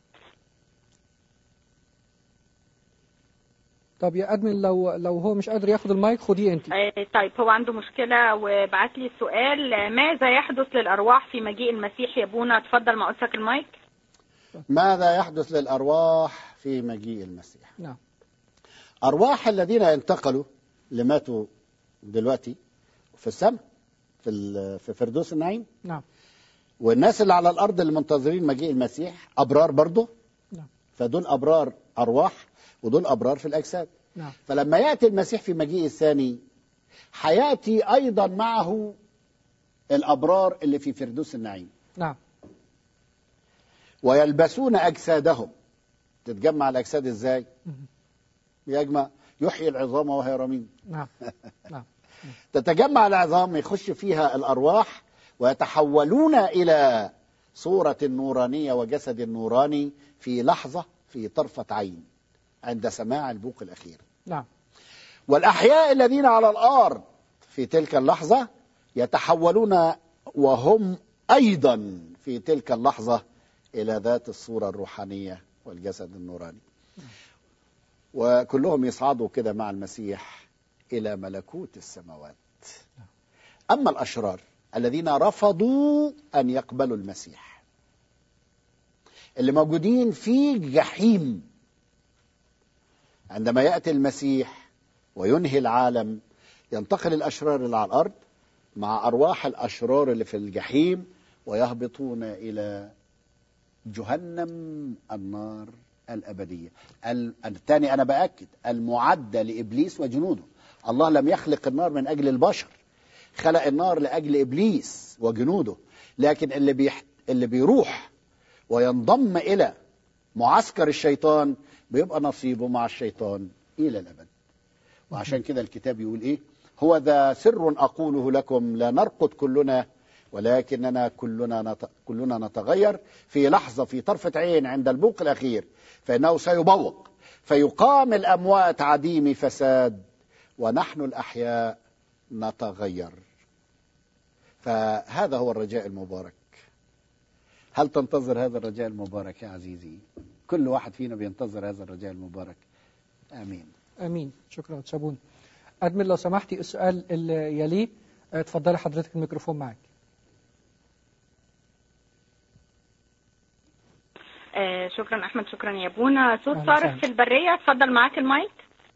طب يا أدمن لو لو هو مش قادر ياخد المايك خديه أنت آه، طيب هو عنده مشكلة وبعت لي سؤال آه، ماذا يحدث للأرواح في مجيء المسيح يا ابونا اتفضل مع قدسك المايك ماذا يحدث للأرواح في مجيء المسيح نعم أرواح الذين انتقلوا اللي ماتوا دلوقتي في السماء في ال- في فردوس النعيم نعم والناس اللي على الأرض اللي منتظرين مجيء المسيح أبرار برضه نعم فدول أبرار أرواح ودول أبرار في الأجساد نعم فلما يأتي المسيح في مجيء الثاني حياتي أيضا معه الأبرار اللي في فردوس النعيم نعم ويلبسون أجسادهم تتجمع الأجساد إزاي؟ مهم. يجمع يحيي العظام وهي رميم نعم نعم تتجمع العظام يخش فيها الأرواح ويتحولون إلى صورة نورانية وجسد نوراني في لحظة في طرفة عين عند سماع البوق الأخير نعم والأحياء الذين على الأرض في تلك اللحظة يتحولون وهم أيضا في تلك اللحظة إلى ذات الصورة الروحانية والجسد النوراني وكلهم يصعدوا كده مع المسيح إلى ملكوت السماوات أما الأشرار الذين رفضوا أن يقبلوا المسيح اللي موجودين في جحيم عندما يأتي المسيح وينهي العالم ينتقل الأشرار اللي على الأرض مع أرواح الأشرار اللي في الجحيم ويهبطون إلى جهنم النار الأبدية ال- الثاني أنا بأكد المعدة لإبليس وجنوده الله لم يخلق النار من أجل البشر خلق النار لأجل إبليس وجنوده لكن اللي, بيح... اللي بيروح وينضم إلى معسكر الشيطان بيبقى نصيبه مع الشيطان إلى الأبد وعشان كده الكتاب يقول إيه هو ذا سر أقوله لكم لا نرقد كلنا ولكننا كلنا نت... كلنا نتغير في لحظة في طرفة عين عند البوق الأخير فإنه سيبوق فيقام الأموات عديم فساد ونحن الأحياء نتغير فهذا هو الرجاء المبارك هل تنتظر هذا الرجاء المبارك يا عزيزي كل واحد فينا بينتظر هذا الرجاء المبارك آمين امين شكرا تشابون ادمن لو سمحتي السؤال اللي يليه آه، اتفضلي حضرتك الميكروفون معاك آه شكرا احمد شكرا يا بونا صوت أهلا صارخ وسهلا. في البريه اتفضل معاك المايك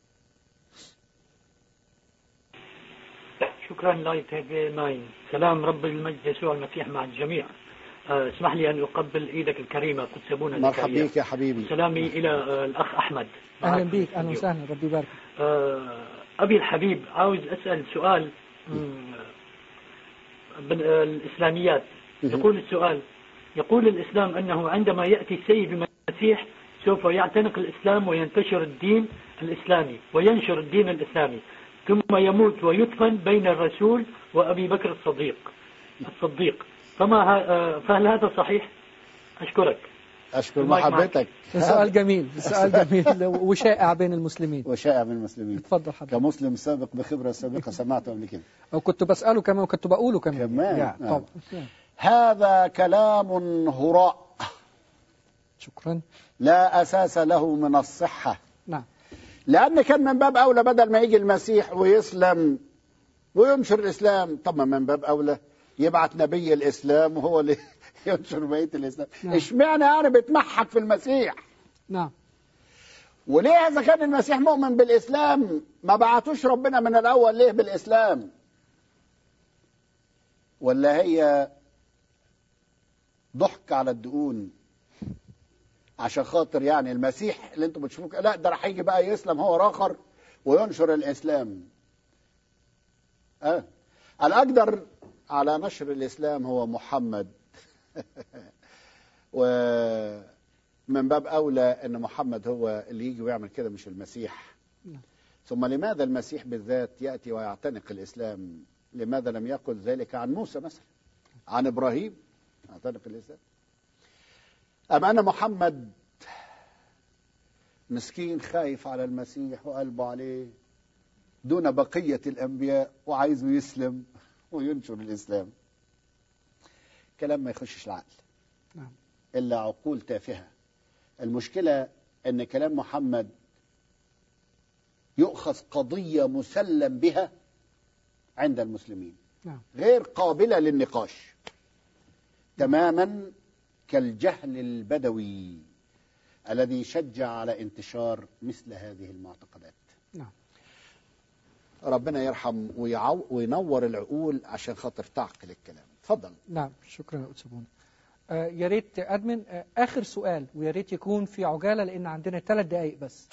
شكرا لايت هيفي ناين سلام رب المجد يسوع المسيح مع الجميع آه، اسمح لي أن أقبل إيدك الكريمة قدس أبونا مرحبا زكريا. بك يا حبيبي سلامي إلى آه، الأخ أحمد اهلا معك في بيك اهلا الاستوديو. وسهلا ربي يبارك آه، أبي الحبيب عاوز أسأل سؤال مم، بال- آه، الإسلاميات يقول السؤال يقول الإسلام أنه عندما يأتي السيد المسيح سوف يعتنق الإسلام وينتشر الدين الإسلامي وينشر الدين الإسلامي ثم يموت ويدفن بين الرسول وأبي بكر الصديق الصديق فما ه- آه، فهل هذا صحيح؟ أشكرك أشكر المايك معك. محبتك سؤال جميل سؤال جميل وشائع بين المسلمين وشائع من المسلمين اتفضل حضرتك كمسلم سابق بخبرة سابقة سمعته قبل كده او كنت بساله كمان وكنت بقوله كمان كمان، يا، نعم. طبعا هذا كلام هراء شكرا لا أساس له من الصحة نعم لأن كان من باب أولى بدل ما يجي المسيح ويسلم وينشر الإسلام طب ما من باب أولى يبعت نبي الإسلام وهو اللي ينشر بقية الإسلام نعم. اشمعنى يعني بتمحك في المسيح نعم وليه إذا كان المسيح مؤمن بالإسلام ما بعتوش ربنا من الأول ليه بالإسلام ولا هي ضحك على الدقون عشان خاطر يعني المسيح اللي انتم بتشوفوه كده، لا ده راح يجي بقى يسلم هو راخر وينشر الإسلام أه الأقدر على نشر الإسلام هو محمد ومن باب أولى أن محمد هو اللي يجي ويعمل كده مش المسيح نعم. ثم لماذا المسيح بالذات يأتي ويعتنق الإسلام لماذا لم يقل ذلك عن موسى مثلا عن إبراهيم يعتنق الإسلام أم أن محمد مسكين خايف على المسيح وقلبه عليه دون بقية الأنبياء وعايزه يسلم وينشر الإسلام كلام ما يخشش العقل نعم. إلا عقول تافهة المشكلة أن كلام محمد يؤخذ قضية مسلم بها عند المسلمين نعم. غير قابلة للنقاش تماما كالجهل البدوي الذي شجع على انتشار مثل هذه المعتقدات نعم. ربنا يرحم ويعو وينور العقول عشان خاطر تعقل الكلام تفضل نعم شكرا يا أستاذ بونا. آه يا ريت ادمن آه اخر سؤال ويا ريت يكون في عجاله لان عندنا ثلاث دقائق بس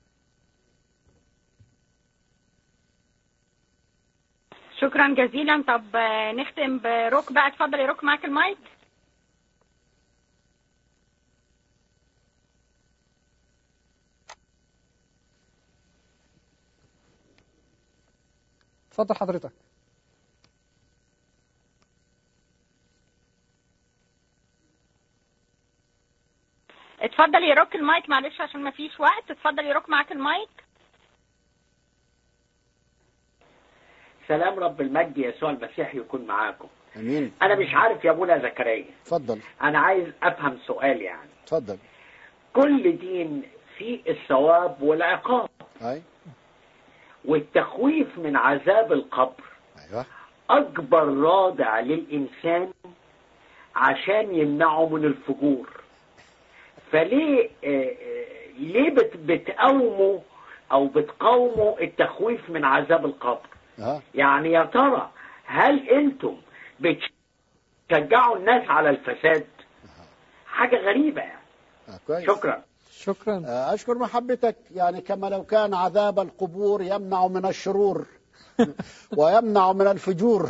شكرا جزيلا طب آه، نختم بروك بقى اتفضل يا روك معاك المايك اتفضل حضرتك اتفضل يا روك المايك معلش عشان ما فيش وقت اتفضل يا روك معاك المايك سلام رب المجد يسوع المسيح يكون معاكم امين انا مش عارف يا ابونا زكريا اتفضل انا عايز افهم سؤال يعني اتفضل كل دين فيه الثواب والعقاب هاي والتخويف من عذاب القبر ايوه اكبر رادع للانسان عشان يمنعه من الفجور فليه آه، آه، ليه بت- بتقاوموا او بتقاوموا التخويف من عذاب القبر ها يعني يا ترى هل انتم بتشجعوا الناس على الفساد حاجة غريبة يعني آه، كويس شكرا شكرا آه، أشكر محبتك يعني كما لو كان عذاب القبور يمنع من الشرور ويمنع من الفجور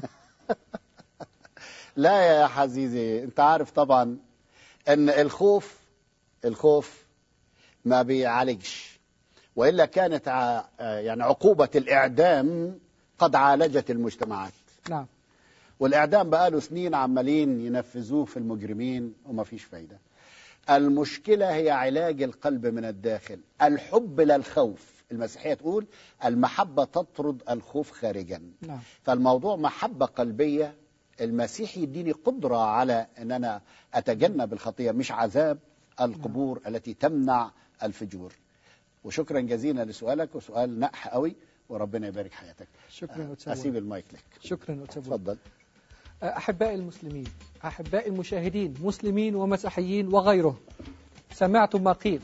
لا يا حزيزي أنت عارف طبعا أن الخوف الخوف ما بيعالجش وإلا كانت ع- آه، يعني عقوبة الإعدام قد عالجت المجتمعات نعم والإعدام بقاله سنين عمالين ينفذوه في المجرمين وما فيش فايدة المشكلة هي علاج القلب من الداخل الحب لا الخوف المسيحية تقول المحبة تطرد الخوف خارجا نعم فالموضوع محبة قلبية المسيح يديني قدرة على أن أنا أتجنب الخطية مش عذاب القبور التي تمنع الفجور وشكرا جزيلا لسؤالك وسؤال نقح قوي وربنا يبارك حياتك شكرا أسيب أتسابون المايك لك شكرا أتسابون تفضل أحبائي المسلمين أحبائي المشاهدين مسلمين ومسيحيين وغيرهم سمعتم ما قيل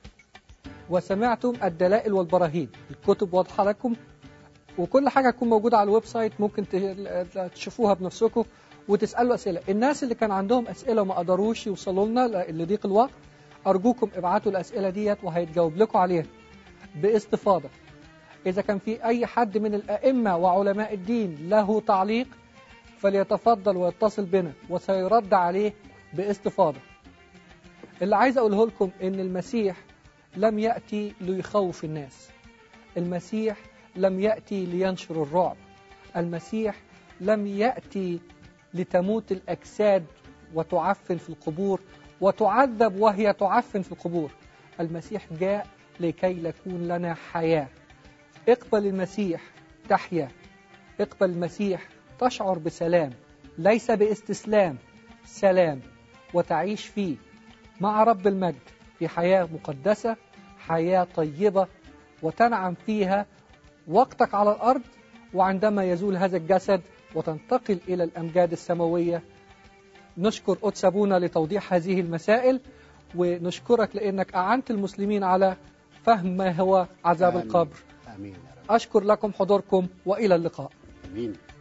وسمعتم الدلائل والبراهين الكتب واضحة لكم وكل حاجة تكون موجودة على الويب سايت ممكن ت- تشوفوها بنفسكم وتسألوا أسئلة الناس اللي كان عندهم أسئلة وما قدروش يوصلوا لنا ل- لضيق الوقت أرجوكم ابعتوا الأسئلة ديت وهيتجاوب لكم عليها باستفاضة إذا كان في أي حد من الأئمة وعلماء الدين له تعليق فليتفضل ويتصل بنا وسيرد عليه باستفاضة اللي عايز أقوله لكم إن المسيح لم يأتي ليخوف الناس المسيح لم يأتي لينشر الرعب المسيح لم يأتي لتموت الأجساد وتعفن في القبور وتعذب وهي تعفن في القبور المسيح جاء لكي يكون لنا حياة اقبل المسيح تحيا اقبل المسيح تشعر بسلام ليس باستسلام سلام وتعيش فيه مع رب المجد في حياة مقدسة حياة طيبة وتنعم فيها وقتك على الأرض وعندما يزول هذا الجسد وتنتقل إلى الأمجاد السماوية نشكر قدس أبونا لتوضيح هذه المسائل ونشكرك لأنك أعنت المسلمين على فهم ما هو عذاب آمين. القبر آمين يا رب أشكر لكم حضوركم وإلى اللقاء آمين